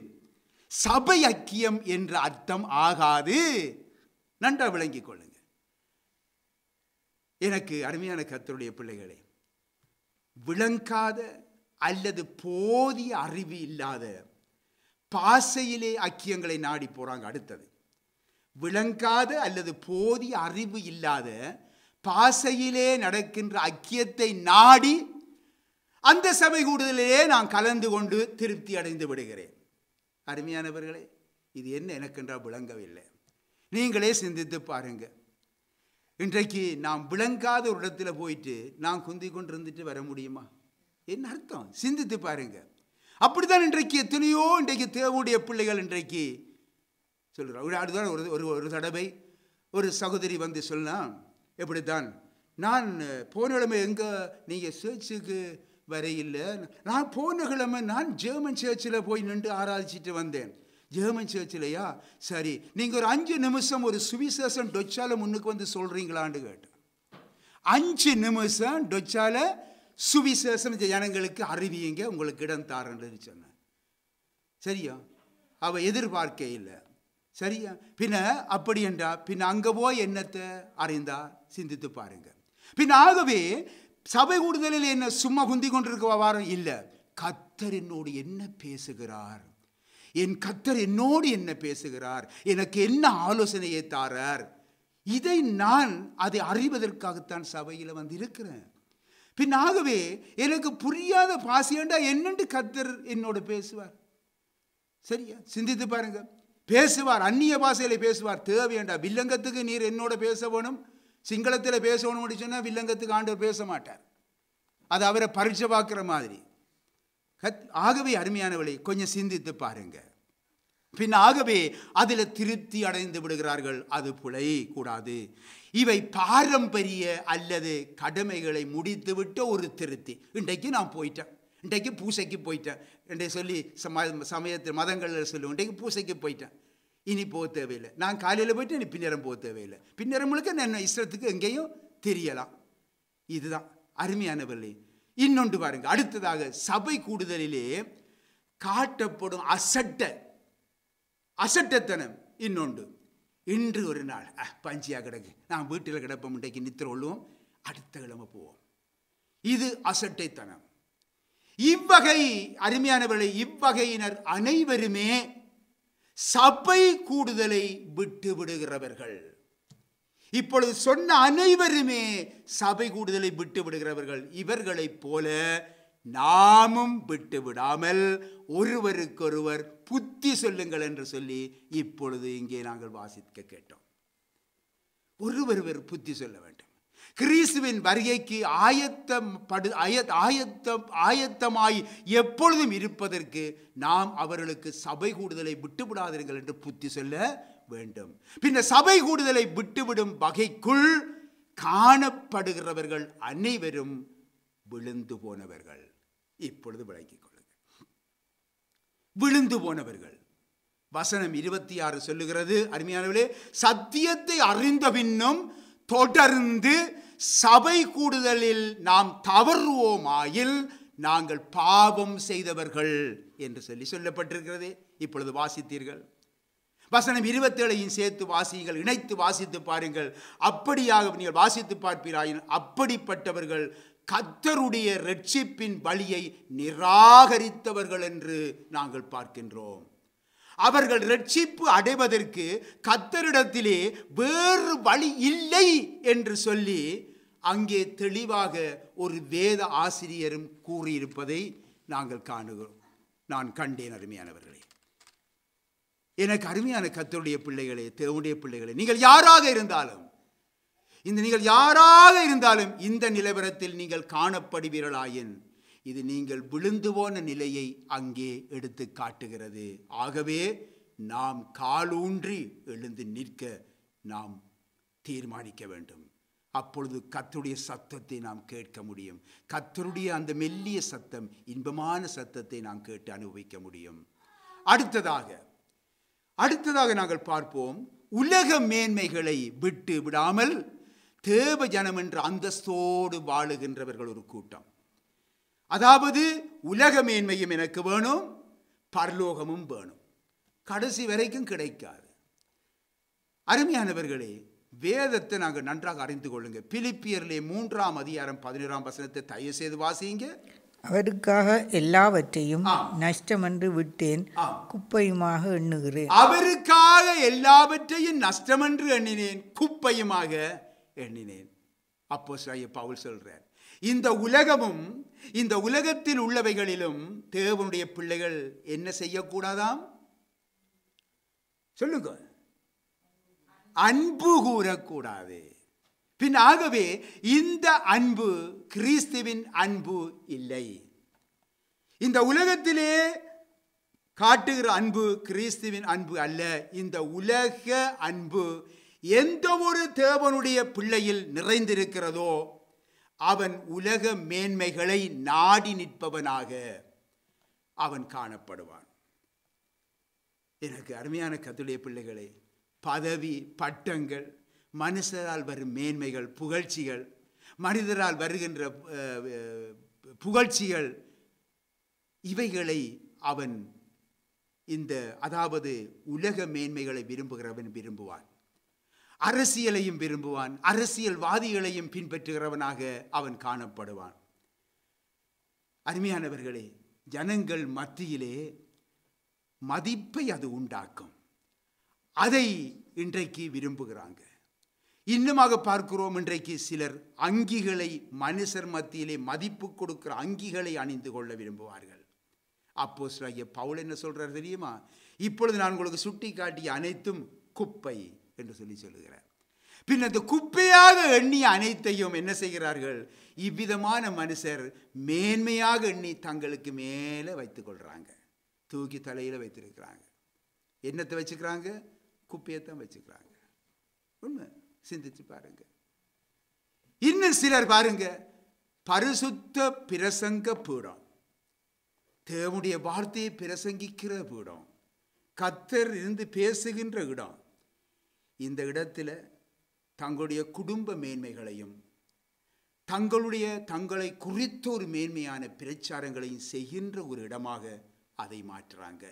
சபை ஐக்கியம் என்ற அர்த்தம் ஆகாது நன்றா விளங்கிக் கொள்ளுங்க எனக்கு அருமையான கர்த்தருடைய பிள்ளைகளே விளங்காத அல்லது போதிய அறிவு இல்லாத பாசையிலே ஐக்கியங்களை நாடி போறாங்க அடுத்தது விளங்காத அல்லது போதிய அறிவு இல்லாத பாசையிலே நடக்கின்ற ஐக்கியத்தை நாடி அந்த சபை கூடுதலிலே நான் கலந்து கொண்டு திருப்தி அடைந்து விடுகிறேன் அருமையானவர்களே இது என்ன எனக்கென்றால் விளங்கவில்லை நீங்களே சிந்தித்து பாருங்க இன்றைக்கு நாம் விளங்காத ஒரு இடத்துல போயிட்டு நான் குந்தி கொண்டு இருந்துட்டு வர முடியுமா என்ன அர்த்தம் சிந்தித்து பாருங்க அப்படித்தான் இன்றைக்கு எத்தனையோ இன்றைக்கு தேவனுடைய பிள்ளைகள் இன்றைக்கு சொல்கிறார் அதுதான் ஒரு ஒரு ஒரு தடவை ஒரு சகோதரி வந்து சொன்னான் எப்படித்தான் நான் போன கிழமை எங்கே நீங்கள் சர்ச்சுக்கு வரையில்லை நான் போன கிழமை நான் ஜெர்மன் சர்ச்சில் போய் நின்று ஆராய்ச்சிட்டு வந்தேன் ஜெர்மன் சர்ச்சிலையா சரி நீங்கள் ஒரு அஞ்சு நிமிஷம் ஒரு சுவிசேஷம் டொச்சால முன்னுக்கு வந்து சொல்கிறீங்களான்னு கேட்டேன் அஞ்சு நிமிஷம் டொச்சால சுவிசேஷம் ஜனங்களுக்கு அறிவியுங்க உங்களுக்கு இடம் தாரன்னு சொன்னேன் சரியா அவ எதிர்பார்க்க இல்லை சரியா பின்ன அப்படி என்றா பின்ன அங்க போய் என்னத்தை அறிந்தா சிந்தித்து பாருங்க பின் ஆகவே சபை கூடுதலில் என்ன சும்மா குந்தி கொண்டிருக்க வாரம் இல்லை கத்தர் என்னோடு என்ன பேசுகிறார் என் கத்தர் என்னோடு என்ன பேசுகிறார் எனக்கு என்ன ஆலோசனையை தாரார் இதை நான் அதை அறிவதற்காகத்தான் சபையில் வந்து இருக்கிறேன் பின் ஆகவே எனக்கு புரியாத பாசியண்டா என்னென்று கத்தர் என்னோட பேசுவார் சரியா சிந்தித்து பாருங்க பேசுவார் அந்நிய பாஷையில பேசுவார் தேவையண்டா வில்லங்கத்துக்கு நீர் என்னோட பேச வேணும் சிங்களத்தில் பேசணும்னு சொன்னால் வில்லங்கத்துக்கு ஆண்டவர் பேச மாட்டார் அது அவரை பரீட்சை பார்க்குற மாதிரி கத் ஆகவே அருமையானவளை கொஞ்சம் சிந்தித்து பாருங்க பின் ஆகவே அதில் திருப்தி அடைந்து விடுகிறார்கள் அது புலை கூடாது இவை பாரம்பரிய அல்லது கடமைகளை முடித்துவிட்ட ஒரு திருப்தி இன்றைக்கு நான் போயிட்டேன் இன்றைக்கு பூசைக்கு போயிட்டேன் என்று சொல்லி சம சமயத்தில் மதங்களில் சொல்லுவோம் இன்றைக்கு பூசைக்கு போயிட்டேன் இனி போக தேவையில்லை நான் காலையில் போயிட்டு இனி பின்னரம் போக தேவையில்லை பின்னரம் முழுக்க நான் இஷ்டத்துக்கு எங்கேயும் தெரியலாம் இதுதான் அருமையானவர்களே இன்னொன்று பாருங்க அடுத்ததாக சபை கூடுதலிலே காட்டப்படும் அசட்ட அசட்டத்தனம் இன்னொன்று இன்று ஒரு நாள் அஹ், பஞ்சியா கிடக்கு நான் வீட்டில் கிடப்போம் இன்றைக்கு நித்திர கொள்வோம் அடுத்த கிழமை போவோம் இது அசட்டைத்தனம் இவ்வகை அருமையானவர்களை இவ்வகையினர் அனைவருமே சபை கூடுதலை விட்டு விடுகிறவர்கள் இப்பொழுது சொன்ன அனைவருமே சபை கூடுதலை விட்டு விடுகிறவர்கள் இவர்களைப் போல நாமும் விட்டு விடாமல் ஒருவருக்கொருவர் புத்தி சொல்லுங்கள் என்று சொல்லி இப்பொழுது இங்கே நாங்கள் வாசிக்க கேட்டோம் ஒருவருவர் புத்தி சொல்ல வேண்டும் கிறிஸ்துவின் வருகைக்கு ஆயத்தம் படு ஆய ஆயத்தம் ஆயத்தமாய் எப்பொழுதும் இருப்பதற்கு நாம் அவர்களுக்கு சபை கூடுதலை விட்டுவிடாதீர்கள் என்று புத்தி சொல்ல வேண்டும் பின்ன சபை கூடுதலை விட்டுவிடும் வகைக்குள் காணப்படுகிறவர்கள் அனைவரும் விழுந்து போனவர்கள் இப்பொழுது விளங்கிக் கொள்ளுங்கள் விழுந்து போனவர்கள் வசனம் இருபத்தி ஆறு சொல்லுகிறது அருமையானவர்களே சத்தியத்தை அறிந்த பின்னும் தொடர்ந்து சபை கூடுதலில் நாம் தவறுவோமாயில் நாங்கள் பாவம் செய்தவர்கள் என்று சொல்லி சொல்லப்பட்டிருக்கிறது இப்பொழுது வாசித்தீர்கள் வசனம் இருபத்தேழையும் சேர்த்து வாசியுங்கள் இணைத்து வாசித்து பாருங்கள் அப்படியாக நீங்கள் வாசித்து பார்ப்பீராயின் அப்படிப்பட்டவர்கள் கத்தருடைய ரட்சிப்பின் வழியை நிராகரித்தவர்கள் என்று நாங்கள் பார்க்கின்றோம் அவர்கள் ரட்சிப்பு அடைவதற்கு கத்தரிடத்திலே வேறு வழி இல்லை என்று சொல்லி அங்கே தெளிவாக ஒரு வேத ஆசிரியரும் கூறியிருப்பதை நாங்கள் காணுகிறோம் நான் கண்டேன் அருமையானவர்களே எனக்கு அருமையான கத்தருடைய பிள்ளைகளே தேவனுடைய பிள்ளைகளே நீங்கள் யாராக இருந்தாலும் இந்த நீங்கள் யாராக இருந்தாலும் இந்த நிலவரத்தில் நீங்கள் காணப்படுவீர்களாயின் இது நீங்கள் விழுந்து போன நிலையை அங்கே எடுத்து காட்டுகிறது ஆகவே நாம் காலூன்றி எழுந்து நிற்க நாம் தீர்மானிக்க வேண்டும் அப்பொழுது கத்தருடைய சத்தத்தை நாம் கேட்க முடியும் கத்தருடைய அந்த மெல்லிய சத்தம் இன்பமான சத்தத்தை நாம் கேட்டு அனுபவிக்க முடியும் அடுத்ததாக அடுத்ததாக நாங்கள் பார்ப்போம் உலக மேன்மைகளை விட்டு விடாமல் தேவ ஜனம் என்ற அந்தஸ்தோடு வாழுகின்றவர்கள் ஒரு கூட்டம் அதாவது உலக மேன்மையும் எனக்கு வேணும் பரலோகமும் வேணும் கடைசி வரைக்கும் கிடைக்காது அருமையானவர்களே வேதத்தை நாங்கள் நன்றாக அறிந்து கொள்ளுங்க பிலிப்பியர்லே மூன்றாம் அதிகாரம் பதினோராம் வசனத்தை தயவு செய்து வாசிங்க அவருக்காக எல்லாவற்றையும் ஆ. நஷ்டமென்று விட்டேன் ஆ. குப்பையுமாக எண்ணுகிறேன் அவருக்காக எல்லாவற்றையும் நஷ்டமென்று எண்ணினேன் குப்பையுமாக எண்ணினேன் அப்போ பவுல் சொல்றார் இந்த உலகமும் இந்த உலகத்தில் உள்ளவைகளிலும் தேவனுடைய பிள்ளைகள் என்ன செய்யக்கூடாதாம் சொல்லுங்க அன்பு கூறக்கூடாது பின் ஆகவே இந்த அன்பு கிறிஸ்துவின் அன்பு இல்லை இந்த உலகத்திலே காட்டுகிற அன்பு கிறிஸ்துவின் அன்பு அல்ல இந்த உலக அன்பு எந்த ஒரு தேவனுடைய பிள்ளையில் நிறைந்திருக்கிறதோ அவன் உலக மேன்மைகளை நாடி நிற்பவனாக அவன் காணப்படுவான் எனக்கு அருமையான கத்துடைய பிள்ளைகளே பதவி பட்டங்கள் மனுஷரால் வரும் மேன்மைகள் புகழ்ச்சிகள் மனிதரால் வருகின்ற அஹ், அஹ், புகழ்ச்சிகள் இவைகளை அவன் இந்த அதாவது உலக மேன்மைகளை விரும்புகிறவன் விரும்புவான் அரசியலையும் விரும்புவான் அரசியல்வாதிகளையும் பின்பற்றுகிறவனாக அவன் காணப்படுவான் அருமையானவர்களே ஜனங்கள் மத்தியிலே மதிப்பை அது உண்டாக்கும் அதை இன்றைக்கு விரும்புகிறாங்க இன்னுமாக பார்க்கிறோம் இன்றைக்கு சிலர் அங்கிகளை மனுஷர் மத்தியிலே மதிப்பு கொடுக்கிற அங்கிகளை அணிந்து கொள்ள விரும்புவார்கள் அப்போ பவுல் என்ன சொல்றார் தெரியுமா இப்பொழுது நான் உங்களுக்கு சுட்டி காட்டிய அனைத்தும் குப்பை என்று சொல்லி சொல்லுகிறார் பின் அந்த குப்பையாக எண்ணிய அனைத்தையும் என்ன செய்கிறார்கள் இவ்விதமான மனுஷர் மேன்மையாக எண்ணி தங்களுக்கு மேலே வைத்துக் கொள்றாங்க தூக்கி தலையில வைத்திருக்கிறாங்க என்னத்தை வச்சுக்கிறாங்க குப்பையத்தான் வச்சுக்கிறாங்க உண்மை சிந்திச்சு பாருங்க இன்னும் சிலர் பாருங்க பரிசுத்த பிரசங்க பீடம் தேவனுடைய வார்த்தையை பிரசங்கிக்கிற பீடம் கத்தர் இருந்து பேசுகின்ற இடம் இந்த இடத்துல தங்களுடைய குடும்ப மேன்மைகளையும் தங்களுடைய தங்களை குறித்த ஒரு மேன்மையான பிரச்சாரங்களையும் செய்கின்ற ஒரு இடமாக அதை மாற்றுறாங்க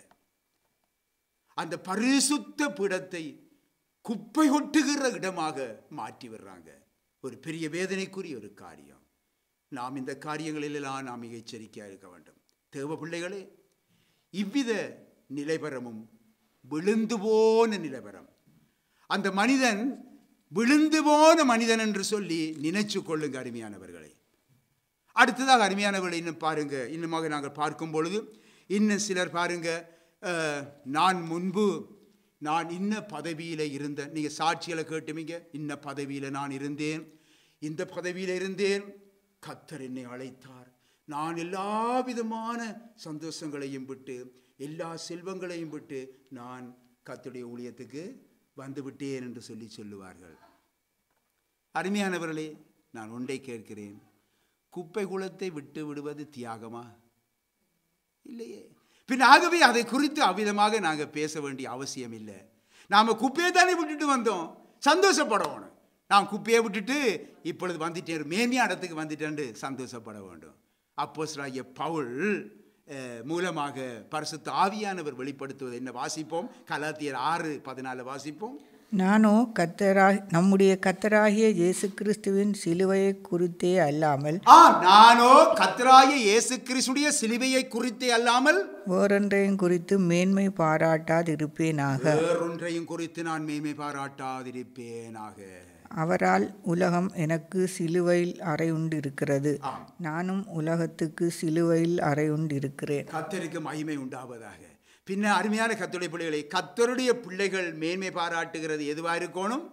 அந்த பரிசுத்த பீடத்தை குப்பை கொட்டுகிற இடமாக மாற்றி விடுறாங்க ஒரு பெரிய வேதனைக்குரிய ஒரு காரியம் நாம் இந்த காரியங்களிலெல்லாம் நாம் மிக எச்சரிக்கையாக இருக்க வேண்டும் தேவ பிள்ளைகளே இவ்வித நிலைபரமும் விழுந்து போன நிலைபரம் அந்த மனிதன் விழுந்து போன மனிதன் என்று சொல்லி நினைச்சு கொள்ளுங்க அருமையானவர்களை அடுத்ததாக அருமையானவர்களை இன்னும் பாருங்க இன்னுமாக நாங்கள் பார்க்கும் பொழுது இன்னும் சிலர் பாருங்க அஹ், நான் முன்பு நான் இன்ன பதவியில் இருந்தேன் நீங்கள் சாட்சிகளை கேட்டுமீங்க இன்ன பதவியில் நான் இருந்தேன் இந்த பதவியில் இருந்தேன் கத்தர் என்னை அழைத்தார் நான் எல்லா விதமான சந்தோஷங்களையும் விட்டு எல்லா செல்வங்களையும் விட்டு நான் கத்துடைய ஊழியத்துக்கு வந்து விட்டேன் என்று சொல்லி சொல்லுவார்கள் அருமையானவர்களே நான் ஒன்றை கேட்கிறேன் குப்பை குளத்தை விட்டு விடுவது தியாகமா இல்லையே பின் ஆகவே அதை குறித்து அவ்விதமாக நாங்கள் பேச வேண்டிய அவசியம் இல்லை நாம் குப்பையை தானே விட்டுட்டு வந்தோம் சந்தோஷப்படணும் நான் குப்பையை விட்டுட்டு இப்பொழுது வந்துட்டேன் மேன்மையான இடத்துக்கு வந்துட்டேன்னு சந்தோஷப்பட வேண்டும் அப்போஸ்தலனாகிய பவுல் அஹ், மூலமாக பரிசுத்த ஆவியானவர் வெளிப்படுத்துவது என்ன வாசிப்போம் கலாத்தியர் ஆறு பதினாலு வாசிப்போம் நானோ கத்தரா நம்முடைய கத்தராகிய இயேசு கிறிஸ்துவின் சிலுவையை குறித்தே அல்லாமல் ஆ நானோ கத்தராய இயேசு கிறிஸ்துடைய சிலுவையை குறித்தே அல்லாமல் வேறொன்றையும் குறித்து மேன்மை பாராட்டாதிருப்பேனாக வேறொன்றையும் குறித்து நான் மேன்மை பாராட்டாதிருப்பேனாக அவரால் உலகம் எனக்கு சிலுவையில் அறையுண்டிருக்கிறது ஆம். நானும் உலகத்துக்கு சிலுவையில் அறையுண்டிருக்கிறேன் கத்தருக்கு மகிமை உண்டாவதாக பின்ன அருமையான கத்துடைய பிள்ளைகளை கத்தருடைய பிள்ளைகள் மேன்மை பாராட்டுகிறது எதுவா இருக்கணும்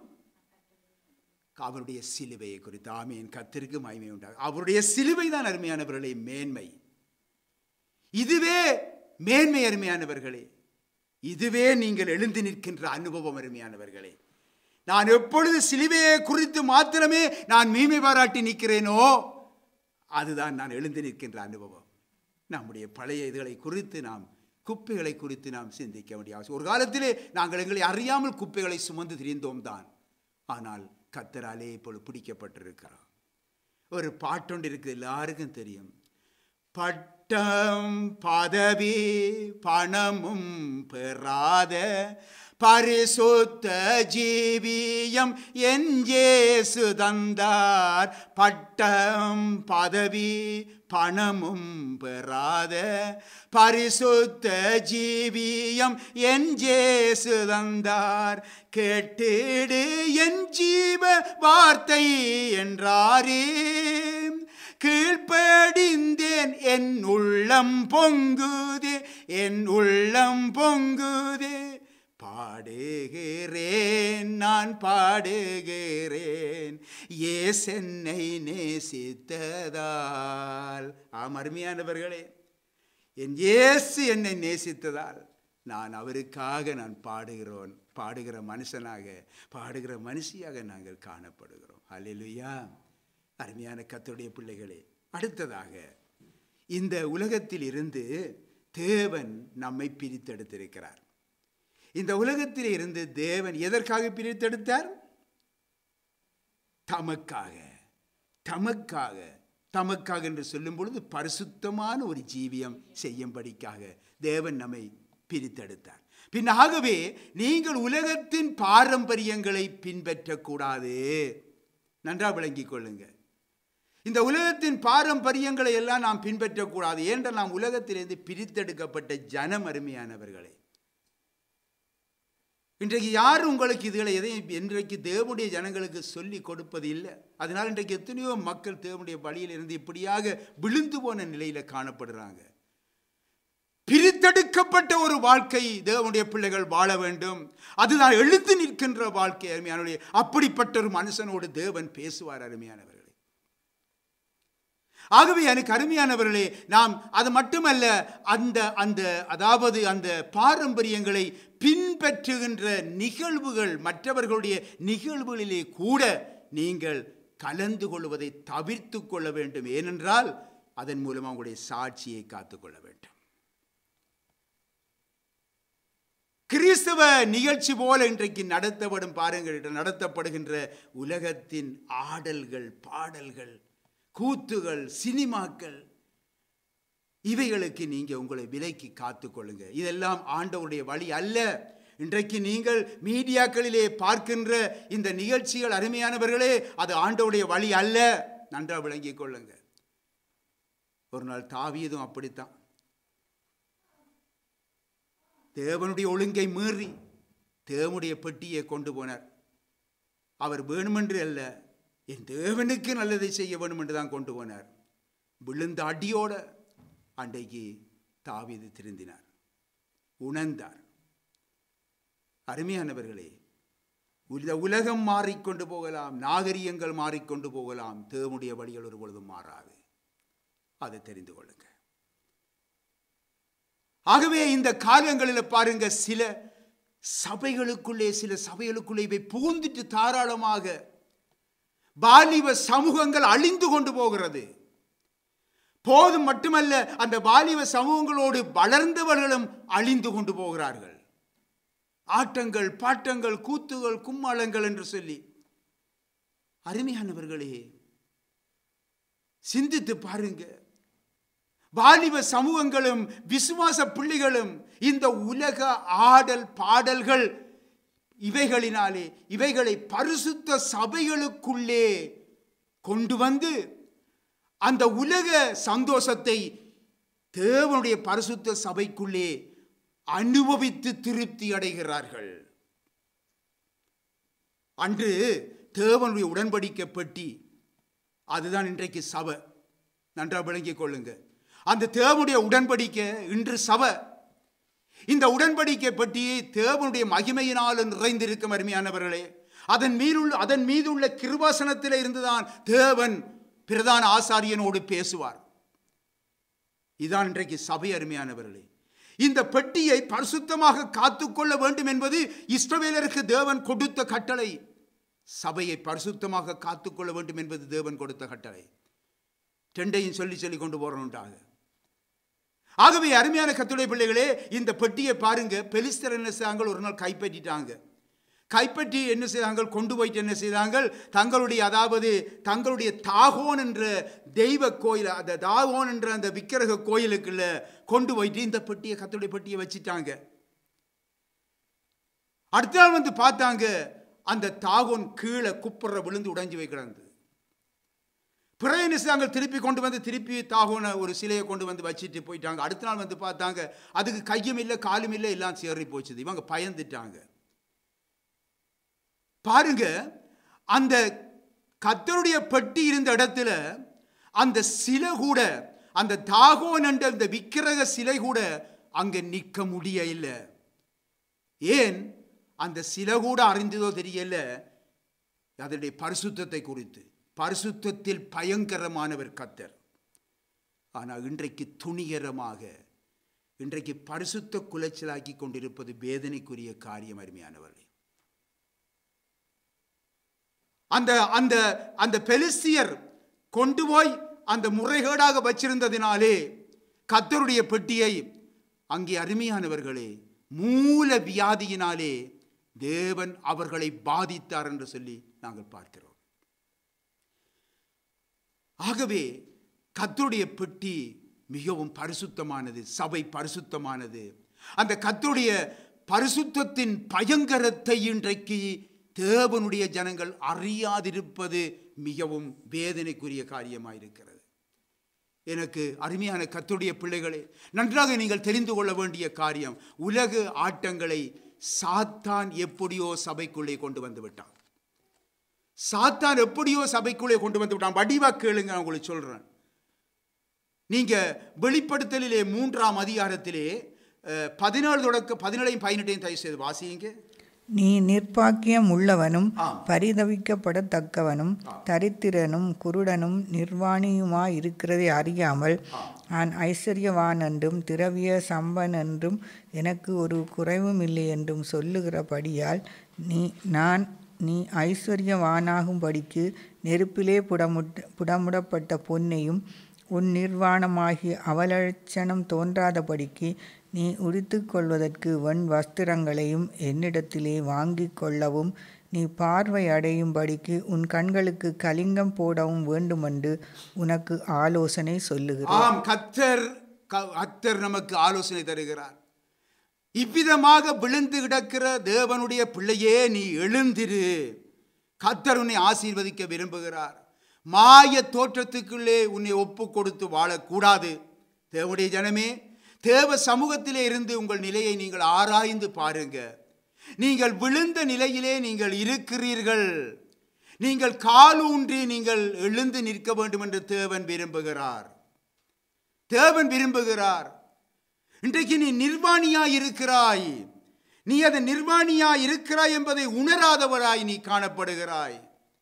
அவருடைய சிலுவையை குறித்து ஆமீன் கத்தருக்கு மகிமை உண்டாகும் அவருடைய சிலுவை தான் அருமையானவர்களே மேன்மை இதுவே மேன்மை அருமையானவர்களே இதுவே நீங்கள் எழுந்து நிற்கின்ற அனுபவம் அருமையானவர்களே நான் எப்பொழுது சிலுவையை குறித்து மாத்திரமே நான் மேன்மை பாராட்டி நிற்கிறேனோ அதுதான் நான் எழுந்து நிற்கின்ற அனுபவம் நம்முடைய பழைய இதுகளை குறித்து நாம் குப்பைகளை குறித்து நாம் சிந்திக்க வேண்டிய அவசியம் ஒரு காலத்திலே நாங்கள் எங்களை அறியாமல் குப்பைகளை சுமந்து திரிந்தோம் தான் ஆனால் கத்தராலே இப்பொழுது பிடிக்கப்பட்டிருக்கிறோம் ஒரு பாட்டொண்டு இருக்குது எல்லாருக்கும் தெரியும் பட்டம் பதவி பணமும் பெறாத பரிசுத்த ஜீவியம் எஞ்சேசு தந்தார் பட்டம் பதவி பணமும் பெறாத பரிசுத்த ஜீவியம் எஞ்சேசு தந்தார் கேட்டிடு என் ஜீவ வார்த்தை என்றாரே கீழ்ப்படிந்தேன் என் உள்ளம் பொங்குதே என் உள்ளம் பொங்குதே பாடுகிறேன் நான் பாடுகிறேன் ஏஸ் என்னை நேசித்ததால் ஆம் அருமையானவர்களே என் இயேசு என்னை நேசித்ததால் நான் அவருக்காக நான் பாடுகிறோன் பாடுகிற மனுஷனாக பாடுகிற மனுஷியாக நாங்கள் காணப்படுகிறோம் அல்லேலூயா அருமையான கத்தருடைய பிள்ளைகளே அடுத்ததாக இந்த உலகத்தில் இருந்து தேவன் நம்மை பிரித்தெடுத்திருக்கிறார் இந்த உலகத்தில் இருந்து தேவன் எதற்காக பிரித்தெடுத்தார் தமக்காக தமக்காக தமக்காக என்று சொல்லும் பொழுது பரிசுத்தமான ஒரு ஜீவியம் செய்யும்படிக்காக தேவன் நம்மை பிரித்தெடுத்தார் பின் ஆகவே நீங்கள் உலகத்தின் பாரம்பரியங்களை பின்பற்றக்கூடாது நன்றா விளங்கிக் கொள்ளுங்க இந்த உலகத்தின் பாரம்பரியங்களை எல்லாம் நாம் பின்பற்றக்கூடாது ஏனென்றால் நாம் உலகத்திலிருந்து பிரித்தெடுக்கப்பட்ட ஜனம் அருமையானவர்களே இன்றைக்கு யார் உங்களுக்கு இதுகளை எதையும் இன்றைக்கு தேவனுடைய ஜனங்களுக்கு சொல்லி கொடுப்பது இல்லை அதனால் இன்றைக்கு எத்தனையோ மக்கள் தேவனுடைய வழியில் இருந்து இப்படியாக விழுந்து போன நிலையில காணப்படுறாங்க பிரித்தெடுக்கப்பட்ட ஒரு வாழ்க்கை தேவனுடைய பிள்ளைகள் வாழ வேண்டும் அதுதான் எழுந்து நிற்கின்ற வாழ்க்கை அருமையானவர்களே அப்படிப்பட்ட ஒரு மனுஷனோடு தேவன் பேசுவார் அருமையானவர்களே ஆகவே எனக்கு அருமையானவர்களே நாம் அது மட்டுமல்ல அந்த அந்த அதாவது அந்த பாரம்பரியங்களை பின்பற்றுகின்ற நிகழ்வுகள் மற்றவர்களுடைய நிகழ்வுகளிலே கூட நீங்கள் கலந்து கொள்வதை தவிர்த்து கொள்ள வேண்டும் ஏனென்றால் அதன் மூலம் உங்களுடைய சாட்சியை காத்துக்கொள்ள வேண்டும் கிறிஸ்தவ நிகழ்ச்சி போல இன்றைக்கு நடத்தப்படும் பாருங்கள் நடத்தப்படுகின்ற உலகத்தின் ஆடல்கள் பாடல்கள் கூத்துகள் சினிமாக்கள் இவைகளுக்கு நீங்க உங்களை விலைக்கு காத்துக்கொள்ளுங்க இதெல்லாம் ஆண்டவருடைய வழி அல்ல இன்றைக்கு நீங்கள் மீடியாக்களிலே பார்க்கின்ற இந்த நிகழ்ச்சிகள் அருமையானவர்களே அது ஆண்டவருடைய வழி அல்ல நன்றாக விளங்கிக் கொள்ளுங்க ஒரு நாள் தாவியதும் அப்படித்தான் தேவனுடைய ஒழுங்கை மீறி தேவனுடைய பெட்டியை கொண்டு போனார் அவர் வேணுமென்று அல்ல என் தேவனுக்கு நல்லதை செய்ய வேண்டும் என்று தான் கொண்டு போனார் விழுந்த அடியோட அன்றைக்கு தாவீது திருந்தினார் உணர்ந்தார் அருமையானவர்களே இந்த உலகம் மாறிக்கொண்டு போகலாம் நாகரிகங்கள் மாறிக்கொண்டு போகலாம் தேவனுடைய வழிகள் ஒரு பொழுதும் மாறாது அதை தெரிந்து கொள்ளுங்க ஆகவே இந்த காலங்களில் பாருங்க சில சபைகளுக்குள்ளே சில சபைகளுக்குள்ளே இவை புகுந்துட்டு தாராளமாக வாலிப சமூகங்கள் அழிந்து கொண்டு போகிறது போதும் மட்டுமல்ல அந்த வாலிப சமூகங்களோடு வளர்ந்தவர்களும் அழிந்து கொண்டு போகிறார்கள் ஆட்டங்கள் பாட்டங்கள் கூத்துகள் கும்மாளங்கள் என்று சொல்லி அருமையானவர்களே சிந்தித்து பாருங்க வாலிப சமூகங்களும் விசுவாச பிள்ளைகளும் இந்த உலக ஆடல் பாடல்கள் இவைகளினாலே இவைகளை பரிசுத்த சபைகளுக்குள்ளே கொண்டு வந்து அந்த உலக சந்தோஷத்தை தேவனுடைய பரிசுத்த சபைக்குள்ளே அனுபவித்து திருப்தி அடைகிறார்கள் அன்று தேவனுடைய உடன்படிக்கை பெட்டி அதுதான் இன்றைக்கு சபை நன்றாக விளங்கிக் கொள்ளுங்க அந்த தேவனுடைய உடன்படிக்கை இன்று சபை இந்த உடன்படிக்கை பற்றியே தேவனுடைய மகிமையினால் நிறைந்திருக்கும் அருமையானவர்களே அதன் மீதுள்ள அதன் மீது உள்ள கிருபாசனத்தில் இருந்துதான் தேவன் பிரதான ஆசாரியனோடு பேசுவார் இதான் இன்றைக்கு சபை அருமையானவர்களே இந்த பெட்டியை பரிசுத்தமாக காத்துக்கொள்ள வேண்டும் என்பது இஸ்ரவேலருக்கு தேவன் கொடுத்த கட்டளை சபையை பரிசுத்தமாக காத்துக்கொள்ள வேண்டும் என்பது தேவன் கொடுத்த கட்டளை ரெண்டையும் சொல்லி சொல்லி கொண்டு போறோம்ட்டாங்க ஆகவே அருமையான கத்துடைய பிள்ளைகளே இந்த பெட்டியை பாருங்க பெலிஸ்தர் என்ன செய்தாங்க ஒரு நாள் கைப்பற்றிட்டாங்க கைப்பற்றி என்ன செய்தாங்க கொண்டு போயிட்டு என்ன செய்தாங்க தங்களுடைய அதாவது தங்களுடைய தாகோன் என்ற தெய்வ கோயில் அந்த தாகோன் என்ற அந்த விக்கிரக கோயிலுக்குள்ள கொண்டு போயிட்டு இந்த பெட்டியை கத்துடைய பெட்டியை வச்சுட்டாங்க அடுத்த நாள் வந்து பார்த்தாங்க அந்த தாகோன் கீழே குப்புற விழுந்து உடைஞ்சு போய் கிடந்தது பிறகு என்ன செய்தாங்க திருப்பி கொண்டு வந்து திருப்பி தாகோன ஒரு சிலையை கொண்டு வந்து வச்சுட்டு போயிட்டாங்க அடுத்த நாள் வந்து பார்த்தாங்க அதுக்கு கையும் இல்லை காலும் இல்லை எல்லாம் சேறி போச்சுது இவங்க பயந்துட்டாங்க பாருங்க அந்த கத்தருடைய பெட்டி இருந்த இடத்துல அந்த சிலை கூட அந்த தாகோன் என்ற அந்த விக்கிரக சிலை கூட அங்க நிற்க முடிய இல்லை ஏன் அந்த சில கூட அறிந்ததோ தெரியல அதனுடைய பரிசுத்தத்தை குறித்து பரிசுத்தத்தில் பயங்கரமானவர் கத்தர் ஆனால் இன்றைக்கு துணிகரமாக இன்றைக்கு பரிசுத்த குலைச்சலாக்கி கொண்டிருப்பது வேதனைக்குரிய காரியம் அருமையானவர்களே அந்த அந்த அந்த பெலிஸ்தியர் கொண்டு போய் அந்த முறைகேடாக வச்சிருந்ததினாலே கத்தருடைய பெட்டியை அங்கே அருமையானவர்களே மூல வியாதியினாலே தேவன் அவர்களை பாதித்தார் என்று சொல்லி நாங்கள் பார்க்கிறோம் ஆகவே கத்தருடைய பெட்டி மிகவும் பரிசுத்தமானது சபை பரிசுத்தமானது அந்த கத்தருடைய பரிசுத்தத்தின் பயங்கரத்தை இன்றைக்கு தேவனுடைய ஜனங்கள் அறியாதிருப்பது மிகவும் வேதனைக்குரிய காரியமாயிருக்கிறது எனக்கு அருமையான கத்துடைய பிள்ளைகளே நன்றாக நீங்கள் தெரிந்து கொள்ள வேண்டிய காரியம் உலக ஆட்டங்களை சாத்தான் எப்படியோ சபைக்குள்ளே கொண்டு வந்து விட்டான் சாத்தான் எப்படியோ சபைக்குள்ளே கொண்டு வந்து விட்டான் வடிவா கேளுங்க நான் உங்களுக்கு சொல்றேன் நீங்க வெளிப்படுத்தலிலே மூன்றாம் அதிகாரத்திலே அஹ், பதினேழு தொடக்க பதினேழையும் பதினெட்டையும் தயவு செய்து வாசியுங்க நீ நிர்பாக்கியம் உள்ளவனும் ஆம். பரிதவிக்கப்படத்தக்கவனும் தரித்திரனும் குருடனும் நிர்வாணியுமாய் இருக்கிறதை அறியாமல் நான் ஐஸ்வர்யவான் என்றும் திரவிய சம்பன் என்றும் எனக்கு ஒரு குறைவும் இல்லை என்றும் சொல்லுகிறபடியால் நீ நான் நீ ஐஸ்வர்யவானாகும்படிக்கு நெருப்பிலே புடமுட் புடமுடப்பட்ட பொன்னையும் உன் நிர்வாணமாகிய அவலட்சணம் தோன்றாதபடிக்கு நீ உடுத்துக் கொள்வதற்கு வெண் வஸ்திரங்களையும் என்னிடத்திலே வாங்கிக் கொள்ளவும் நீ பார்வை அடையும்படிக்கு உன் கண்களுக்கு கலிங்கம் போடவும் வேண்டுமென்று உனக்கு ஆலோசனை சொல்லுகிறேன் ஆம் கத்தர் க- கத்தர் நமக்கு ஆலோசனை தருகிறார் இவ்விதமாக விழுந்து கிடக்கிற தேவனுடைய பிள்ளையே நீ எழுந்திரு கத்தர் உன்னை ஆசீர்வதிக்க விரும்புகிறார் மாய தோற்றத்துக்குள்ளே உன்னை ஒப்பு கொடுத்து வாழக்கூடாது தேவனுடைய ஜனமே தேவ சமூகத்திலே இருந்து உங்கள் நிலையை நீங்கள் ஆராய்ந்து பாருங்க நீங்கள் விழுந்த நிலையிலே நீங்கள் இருக்கிறீர்கள் நீங்கள் காலூன்றி நீங்கள் எழுந்து நிற்க வேண்டும் என்று தேவன் விரும்புகிறார் தேவன் விரும்புகிறார் இன்றைக்கு நீ நிர்வாணியாய் இருக்கிறாய் நீ அது நிர்வாணியாய் இருக்கிறாய் என்பதை உணராதவராய் நீ காணப்படுகிறாய்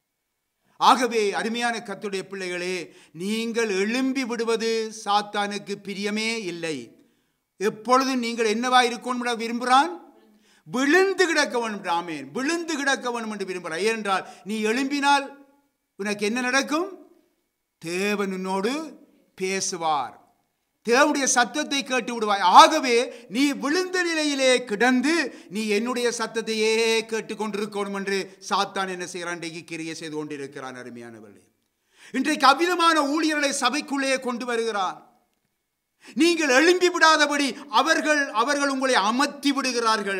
ஆகவே அருமையான கத்துடைய பிள்ளைகளே நீங்கள் எழும்பி விடுவது சாத்தானுக்கு பிரியமே இல்லை எப்பொழுதும் நீங்கள் என்னவா இருக்கணும் என்று விரும்புகிறான் விழுந்து கிடக்க வேண்டும் என்று ஆமேன் விழுந்து கிடக்க வேண்டும் என்று விரும்புகிறார் ஏனென்றால் நீ எழும்பினால் உனக்கு என்ன நடக்கும் தேவன் உன்னோடு பேசுவார் தேவனுடைய சத்தத்தை கேட்டு விடுவாய் ஆகவே நீ விழுந்த நிலையிலே கிடந்து நீ என்னுடைய சத்தத்தையே கேட்டுக்கொண்டிருக்கணும் என்று சாத்தான் என்ன செய்கிறான் இன்றைக்கு கிரியை செய்து கொண்டிருக்கிறான் அருமையானவர்களே இன்றைக்கு அவ்விதமான ஊழியர்களை சபைக்குள்ளே கொண்டு வருகிறான் நீங்கள் எழும்பி விடாதபடி அவர்கள் அவர்கள் உங்களை அமர்த்தி விடுகிறார்கள்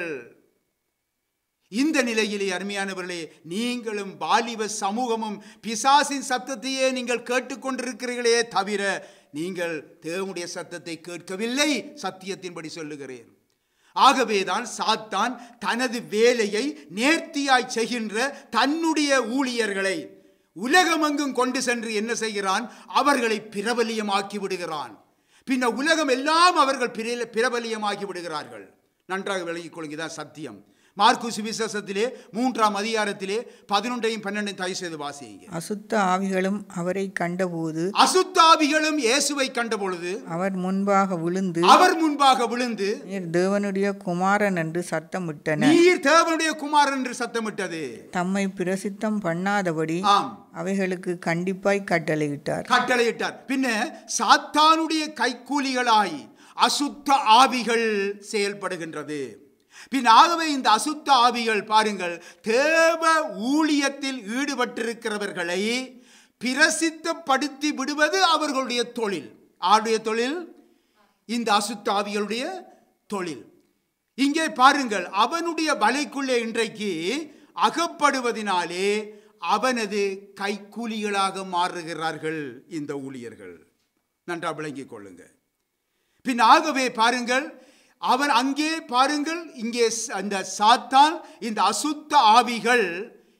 இந்த நிலையிலே அருமையானவர்களே நீங்களும் வாலிப சமூகமும் பிசாசின் சத்தத்தையே நீங்கள் கேட்டுக்கொண்டிருக்கிறீர்களே தவிர நீங்கள் தேவனுடைய சத்தத்தை கேட்கவில்லை சத்தியத்தின்படி சொல்லுகிறேன் ஆகவேதான் சாத்தான் தனது வேலையை நேர்த்தியாய் செய்கின்ற தன்னுடைய ஊழியர்களை உலகமெங்கும் கொண்டு சென்று என்ன செய்கிறான் அவர்களை பிரபலியமாக்கி விடுகிறான் பின்ன உலகம் எல்லாம் அவர்கள் பிர- பிரபலியமாகி விடுகிறார்கள் நன்றாக விளங்கிக் கொள்ளுங்கதான் சத்தியம் மார்க்கு சுவிசேஷத்திலே மூன்றாம் அதிகாரத்திலே பதினொன்றையும் பன்னெண்டையும் தயவு செய்து வாசியுங்க அசுத்த ஆவிகளும் அவரை கண்டபோது அசுத்தாவிகளும் இயேசுவை கண்டபொழுது அவர் முன்பாக விழுந்து அவர் முன்பாக விழுந்து நீர் தேவனுடைய குமாரன் என்று சத்தமிட்டன நீர் தேவனுடைய குமாரன் என்று சத்தமிட்டது தம்மை பிரசித்தம் பண்ணாதபடி ஆம் அவைகளுக்கு கண்டிப்பாய் கட்டளையிட்டார் கட்டளையிட்டார் பின்ன சாத்தானுடைய கைக்கூலிகளாய் அசுத்த ஆவிகள் செயல்படுகின்றது பின் ஆகவே இந்த அசுத்த ஆவிகள் பாருங்கள் தேவ ஊழியத்தில் ஈடுபட்டிருக்கிறவர்களை பிரசித்தப்படுத்தி விடுவது அவர்களுடைய தொழில் ஆருடைய தொழில் இந்த அசுத்த ஆவிகளுடைய தொழில் இங்கே பாருங்கள் அவனுடைய வலைக்குள்ளே இன்றைக்கு அகப்படுவதினாலே அவனது கைக்கூலிகளாக மாறுகிறார்கள் இந்த ஊழியர்கள் நன்றா விளங்கிக் கொள்ளுங்க பின் ஆகவே பாருங்கள் அவன் அங்கே பாருங்கள் இங்கே ஸ்- அந்த சாத்தான் இந்த அசுத்த ஆவிகள்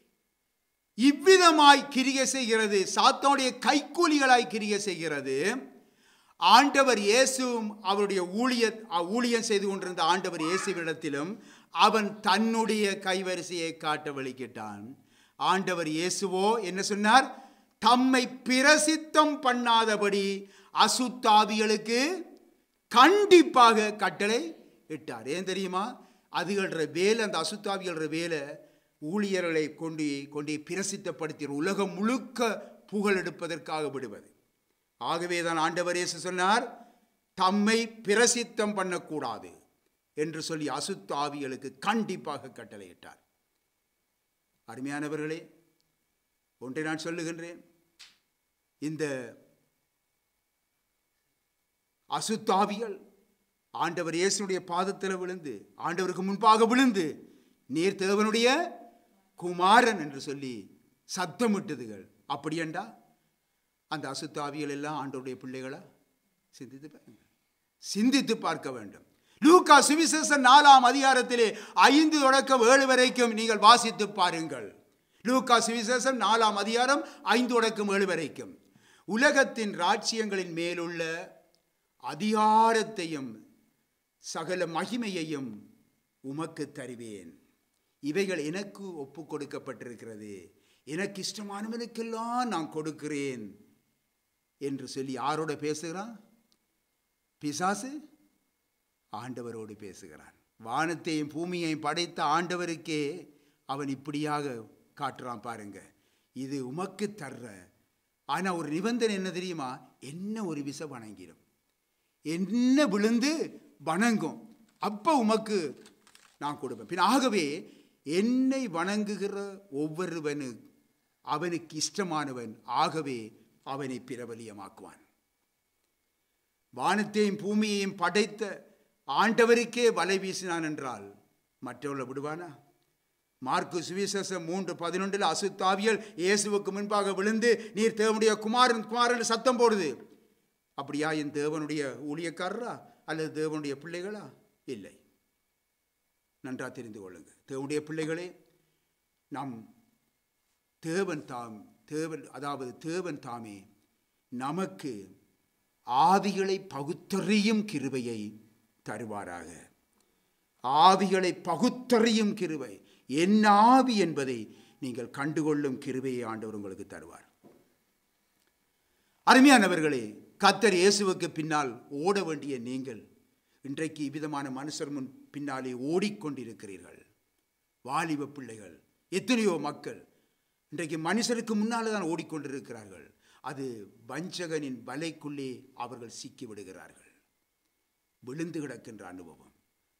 இவ்விதமாய் கிரியை செய்கிறது சாத்தானுடைய கைக்கூலிகளாய் கிரியை செய்கிறது ஆண்டவர் இயேசுவும் அவருடைய ஊழிய ஊழியம் செய்து கொண்டிருந்த ஆண்டவர் இயேசுவிடத்திலும் அவன் தன்னுடைய கைவரிசையை காட்ட வலிக்கிட்டான் ஆண்டவர் இயேசுவோ என்ன சொன்னார் தம்மை பிரசித்தம் பண்ணாதபடி அசுத்தாவிகளுக்கு கண்டிப்பாக கட்டளை இட்டார் ஏன் தெரியுமா அதுகள வேலை அந்த அசுத்தாவிகள வேலை ஊழியர்களை கொண்டு கொண்டு பிரசித்தப்படுத்தி உலகம் முழுக்க புகழ் எடுப்பதற்காக விடுவது ஆகவே தான் ஆண்டவர் இயேசு சொன்னார் தம்மை பிரசித்தம் பண்ணக்கூடாது என்று சொல்லி அசுத்தாவிகளுக்கு கண்டிப்பாக கட்டளையிட்டார் அருமையானவர்களே ஒன்றை நான் சொல்லுகின்றேன் இந்த அசுத்தாவிகள் ஆண்டவர் இயேசுடைய பாதத்தில் விழுந்து ஆண்டவருக்கு முன்பாக விழுந்து நீர் தேவனுடைய குமாரன் என்று சொல்லி சத்தமிட்டதுகள் அப்படியண்டா அந்த அசுத்தாவிகள் எல்லாம் ஆண்டவருடைய பிள்ளைகளா சிந்தித்து பாருங்க சிந்தித்து பார்க்க வேண்டும் லூக்கா சுவிசேஷன் நாலாம் அதிகாரத்திலே ஐந்து தொடக்கம் ஏழு வரைக்கும் நீங்கள் வாசித்து பாருங்கள் லூக்கா சுவிசேஷம் நாலாம் அதிகாரம் ஐந்து தொடக்கம் ஏழு வரைக்கும் உலகத்தின் ராஜ்யங்களின் மேலுள்ள அதிகாரத்தையும் சகல மகிமையையும் உமக்கு தருவேன் இவைகள் எனக்கு ஒப்பு கொடுக்கப்பட்டிருக்கிறது எனக்கு இஷ்டமானவனுக்கெல்லாம் நான் கொடுக்கிறேன் என்று சொல்லி யாரோட பேசுகிறான் பிசாசு ஆண்டவரோடு பேசுகிறான் வானத்தையும் பூமியையும் படைத்த ஆண்டவருக்கே அவன் இப்படியாக காட்டுறான் பாருங்க இது உமக்கு தர்ற ஆனா ஒரு நிபந்தனை என்ன தெரியுமா என்ன ஒரு விச வணங்கிடும் என்ன விழுந்து வணங்கும் அப்ப உமக்கு நான் கொடுப்பேன் பின் ஆகவே என்னை வணங்குகிற ஒவ்வொருவனு அவனுக்கு இஷ்டமானவன் ஆகவே அவனை பிரபலியமாக்குவான் வானத்தையும் பூமியையும் படைத்த ஆண்டவருக்கே வலை வீசினான் என்றால் மற்றவர்களை விடுவானா மார்க்கு சுவிசேஷம் மூன்று பதினொன்றில் அசுத்தாவியல் இயேசுவுக்கு முன்பாக விழுந்து நீர் தேவனுடைய குமாரன் குமாரன் சத்தம் போடுது அப்படியா என் தேவனுடைய ஊழியக்காரரா அல்லது தேவனுடைய பிள்ளைகளா இல்லை நன்றா தெரிந்து கொள்ளுங்க தேவனுடைய பிள்ளைகளே நாம் தேவன் தாம் தேவன் அதாவது தேவன் தாமே நமக்கு ஆவிகளை பகுத்தறியும் கிருபையை தருவாராக ஆவிகளை பகுத்தறியும் கிருபை என்ன ஆவி என்பதை நீங்கள் கண்டுகொள்ளும் கிருபையை ஆண்டவர் உங்களுக்கு தருவார் அருமையானவர்களே கத்தர் இயேசுவுக்கு பின்னால் ஓட வேண்டிய நீங்கள் இன்றைக்கு இவ்விதமான மனுஷர் முன் பின்னாலே ஓடிக்கொண்டிருக்கிறீர்கள் வாலிப பிள்ளைகள் எத்தனையோ மக்கள் இன்றைக்கு மனுஷருக்கு முன்னால் தான் ஓடிக்கொண்டிருக்கிறார்கள் அது வஞ்சகனின் வலைக்குள்ளே அவர்கள் சிக்கி விடுகிறார்கள் விழுந்து கிடக்கின்ற அனுபவம்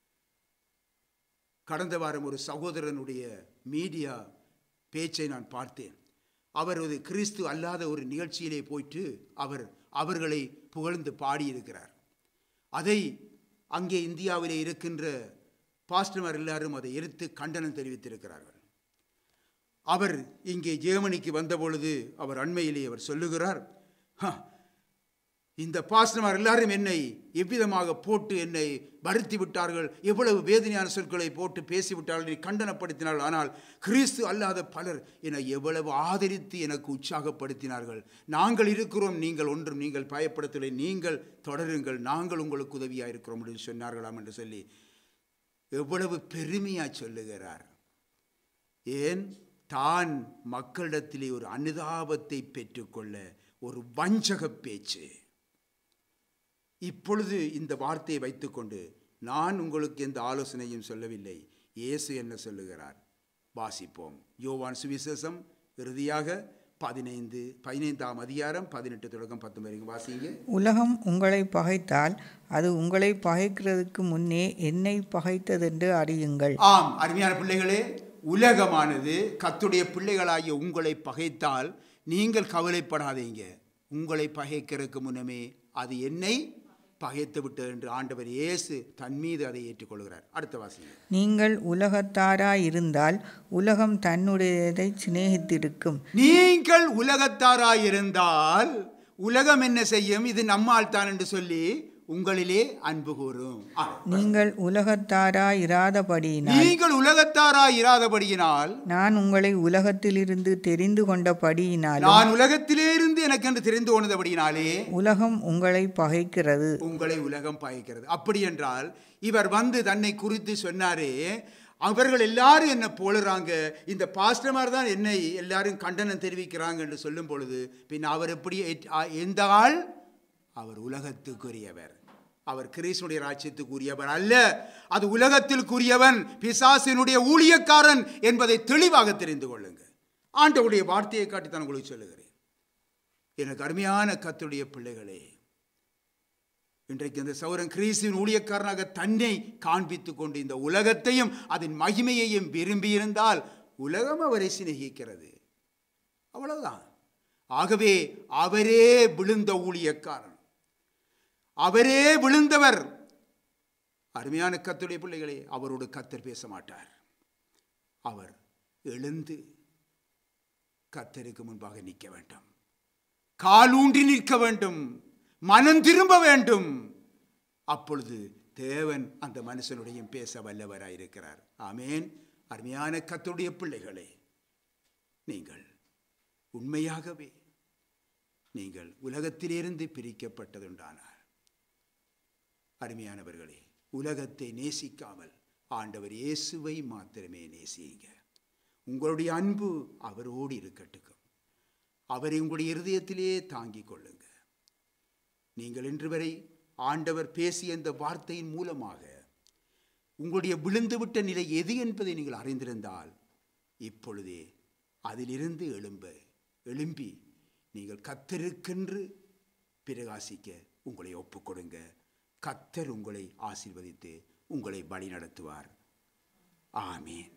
கடந்த வாரம் ஒரு சகோதரனுடைய மீடியா பேச்சை நான் பார்த்தேன் அவர் ஒரு கிறிஸ்து அல்லாத ஒரு நிகழ்ச்சியிலே போயிட்டு அவர் அவர்களை புகழ்ந்து பாடியிருக்கிறார் அதை அங்கே இந்தியாவிலே இருக்கின்ற பாஸ்டர்மார் எல்லாரும் அதை எடுத்து கண்டனம் தெரிவித்திருக்கிறார்கள் அவர் இங்கே ஜெர்மனிக்கு வந்தபொழுது அவர் அண்மையிலே அவர் சொல்லுகிறார் "ஹ, இந்த பாஸ்டர்மார் எல்லாரும் என்னை எவ்விதமாக போட்டு என்னை வருத்தி விட்டார்கள் எவ்வளவு வேதனையான சொற்களை போட்டு பேசிவிட்டார்கள் என்னை கண்டனப்படுத்தினார்கள் ஆனால் கிறிஸ்து அல்லாத பலர் என்னை எவ்வளவு ஆதரித்து எனக்கு உற்சாகப்படுத்தினார்கள் நாங்கள் இருக்கிறோம் நீங்கள் ஒன்றும் நீங்கள் பயப்படுத்தலை நீங்கள் தொடருங்கள் நாங்கள் உங்களுக்கு உதவியாக இருக்கிறோம் என்று சொன்னார்களாம் என்று சொல்லி எவ்வளவு பெருமையாக சொல்லுகிறார் ஏன் தான் மக்களிடத்திலே ஒரு அனுதாபத்தை பெற்றுக்கொள்ள ஒரு வஞ்சக பேச்சு இப்பொழுது இந்த வார்த்தையை வைத்துக்கொண்டு நான் உங்களுக்கு எந்த ஆலோசனையும் சொல்லவில்லை இயேசு என்ன சொல்லுகிறார் வாசிப்போம் யோவான் சுவிசேஷம் இறுதியாக பதினைந்து பதினைந்தாம் அதிகாரம் பதினெட்டு தொடக்கம் பத்தொன்பது வரைக்கும் வாசிங்க உலகம் உங்களை பகைத்தால் அது உங்களை பகைக்கிறதுக்கு முன்னே என்னை பகைத்ததென்று அறியுங்கள் ஆம் அருமையான பிள்ளைகளே உலகமானது கத்துடைய பிள்ளைகளாகிய உங்களை பகைத்தால் நீங்கள் கவலைப்படாதீங்க உங்களை பகைக்கிறதுக்கு முன்னமே அது என்னை பகைத்து விட்டது என்று ஆண்டவர் இயேசு தன் மீது அதை ஏற்றுக்கொள்கிறார் அடுத்த வாசிங்க நீங்கள் உலகத்தாராய் இருந்தால் உலகம் தன்னுடையதை சிநேகித்திருக்கும் நீங்கள் உலகத்தாராயிருந்தால் உலகம் என்ன செய்யும் இது நம்மால் தான் என்று சொல்லி உங்களிலே அன்பு கூறும் ஆ. நீங்கள் உலகத்தாராய் இராதபடியினால் நீங்கள் உலகத்தாராய் இராதபடியினால் நான் உங்களை உலகத்திலிருந்து தெரிந்து கொண்டபடியினாலும் நான் உலகத்திலே இருந்து எனக்கென்று தெரிந்து கொண்டபடியினாலே உலகம் உங்களை பகைக்கிறது உங்களை உலகம் பாய்க்கிறது அப்படி என்றால் இவர் வந்து தன்னை குறித்து சொன்னாரே அவர்கள் எல்லாரும் என்ன போலுறாங்க இந்த பாஸ்டமார் தான் என்னை எல்லாரும் கண்டனம் தெரிவிக்கிறாங்க என்று சொல்லும் பொழுது பின் அவர் எப்படி ஏற்று- ஆ, எந்த ஆள் அவர் உலகத்துக்குரியவர் அவர் கிறிஸ்துடைய ராஜ்யத்துக்குரியவர் அல்ல அது உலகத்திற்குரியவன் பிசாசினுடைய ஊழியக்காரன் என்பதை தெளிவாக தெரிந்து கொள்ளுங்க ஆண்டவருடைய வார்த்தையை காட்டி தான் உங்களுக்கு சொல்லுகிறேன் எனக்கு அருமையான கத்துடைய பிள்ளைகளே இன்றைக்கு இந்த சௌரன் கிறிஸ்துவின் ஊழியக்காரனாக தன்னை காண்பித்துக் கொண்டு இந்த உலகத்தையும் அதன் மகிமையையும் விரும்பியிருந்தால் உலகம் அவரை சிநேகிக்கிறது அவ்வளவுதான் ஆகவே அவரே விழுந்த ஊழியக்காரன் அவரே விழுந்தவர் அருமையான கத்துடைய பிள்ளைகளே அவரோடு கத்தர் பேச மாட்டார் அவர் எழுந்து கத்தருக்கு முன்பாக நிற்க வேண்டும் காலூன்றி நிற்க வேண்டும் மனம் திரும்ப வேண்டும் அப்பொழுது தேவன் அந்த மனுஷனுடைய பேச வல்லவராயிருக்கிறார் ஆமேன் அருமையான கத்துடைய பிள்ளைகளே நீங்கள் உண்மையாகவே நீங்கள் உலகத்திலிருந்து பிரிக்கப்பட்டதுண்டானார் அருமையானவர்களே உலகத்தை நேசிக்காமல் ஆண்டவர் இயேசுவை மாத்திரமே நேசியுங்க உங்களுடைய அன்பு அவரோடு இருக்கட்டுக்கும் அவரை உங்களுடைய இருதயத்திலே தாங்கிக் கொள்ளுங்க நீங்கள் இன்று வரை ஆண்டவர் பேசிய இந்த வார்த்தையின் மூலமாக உங்களுடைய விழுந்துவிட்ட நிலை எது என்பதை நீங்கள் அறிந்திருந்தால் இப்பொழுதே அதிலிருந்து எழும்ப எழும்பி நீங்கள் கத்தருக்கென்று பிரகாசிக்க உங்களை ஒப்புக்கொடுங்க கத்தர் உங்களை ஆசீர்வதித்து உங்களை வழி நடத்துவார் ஆமீன்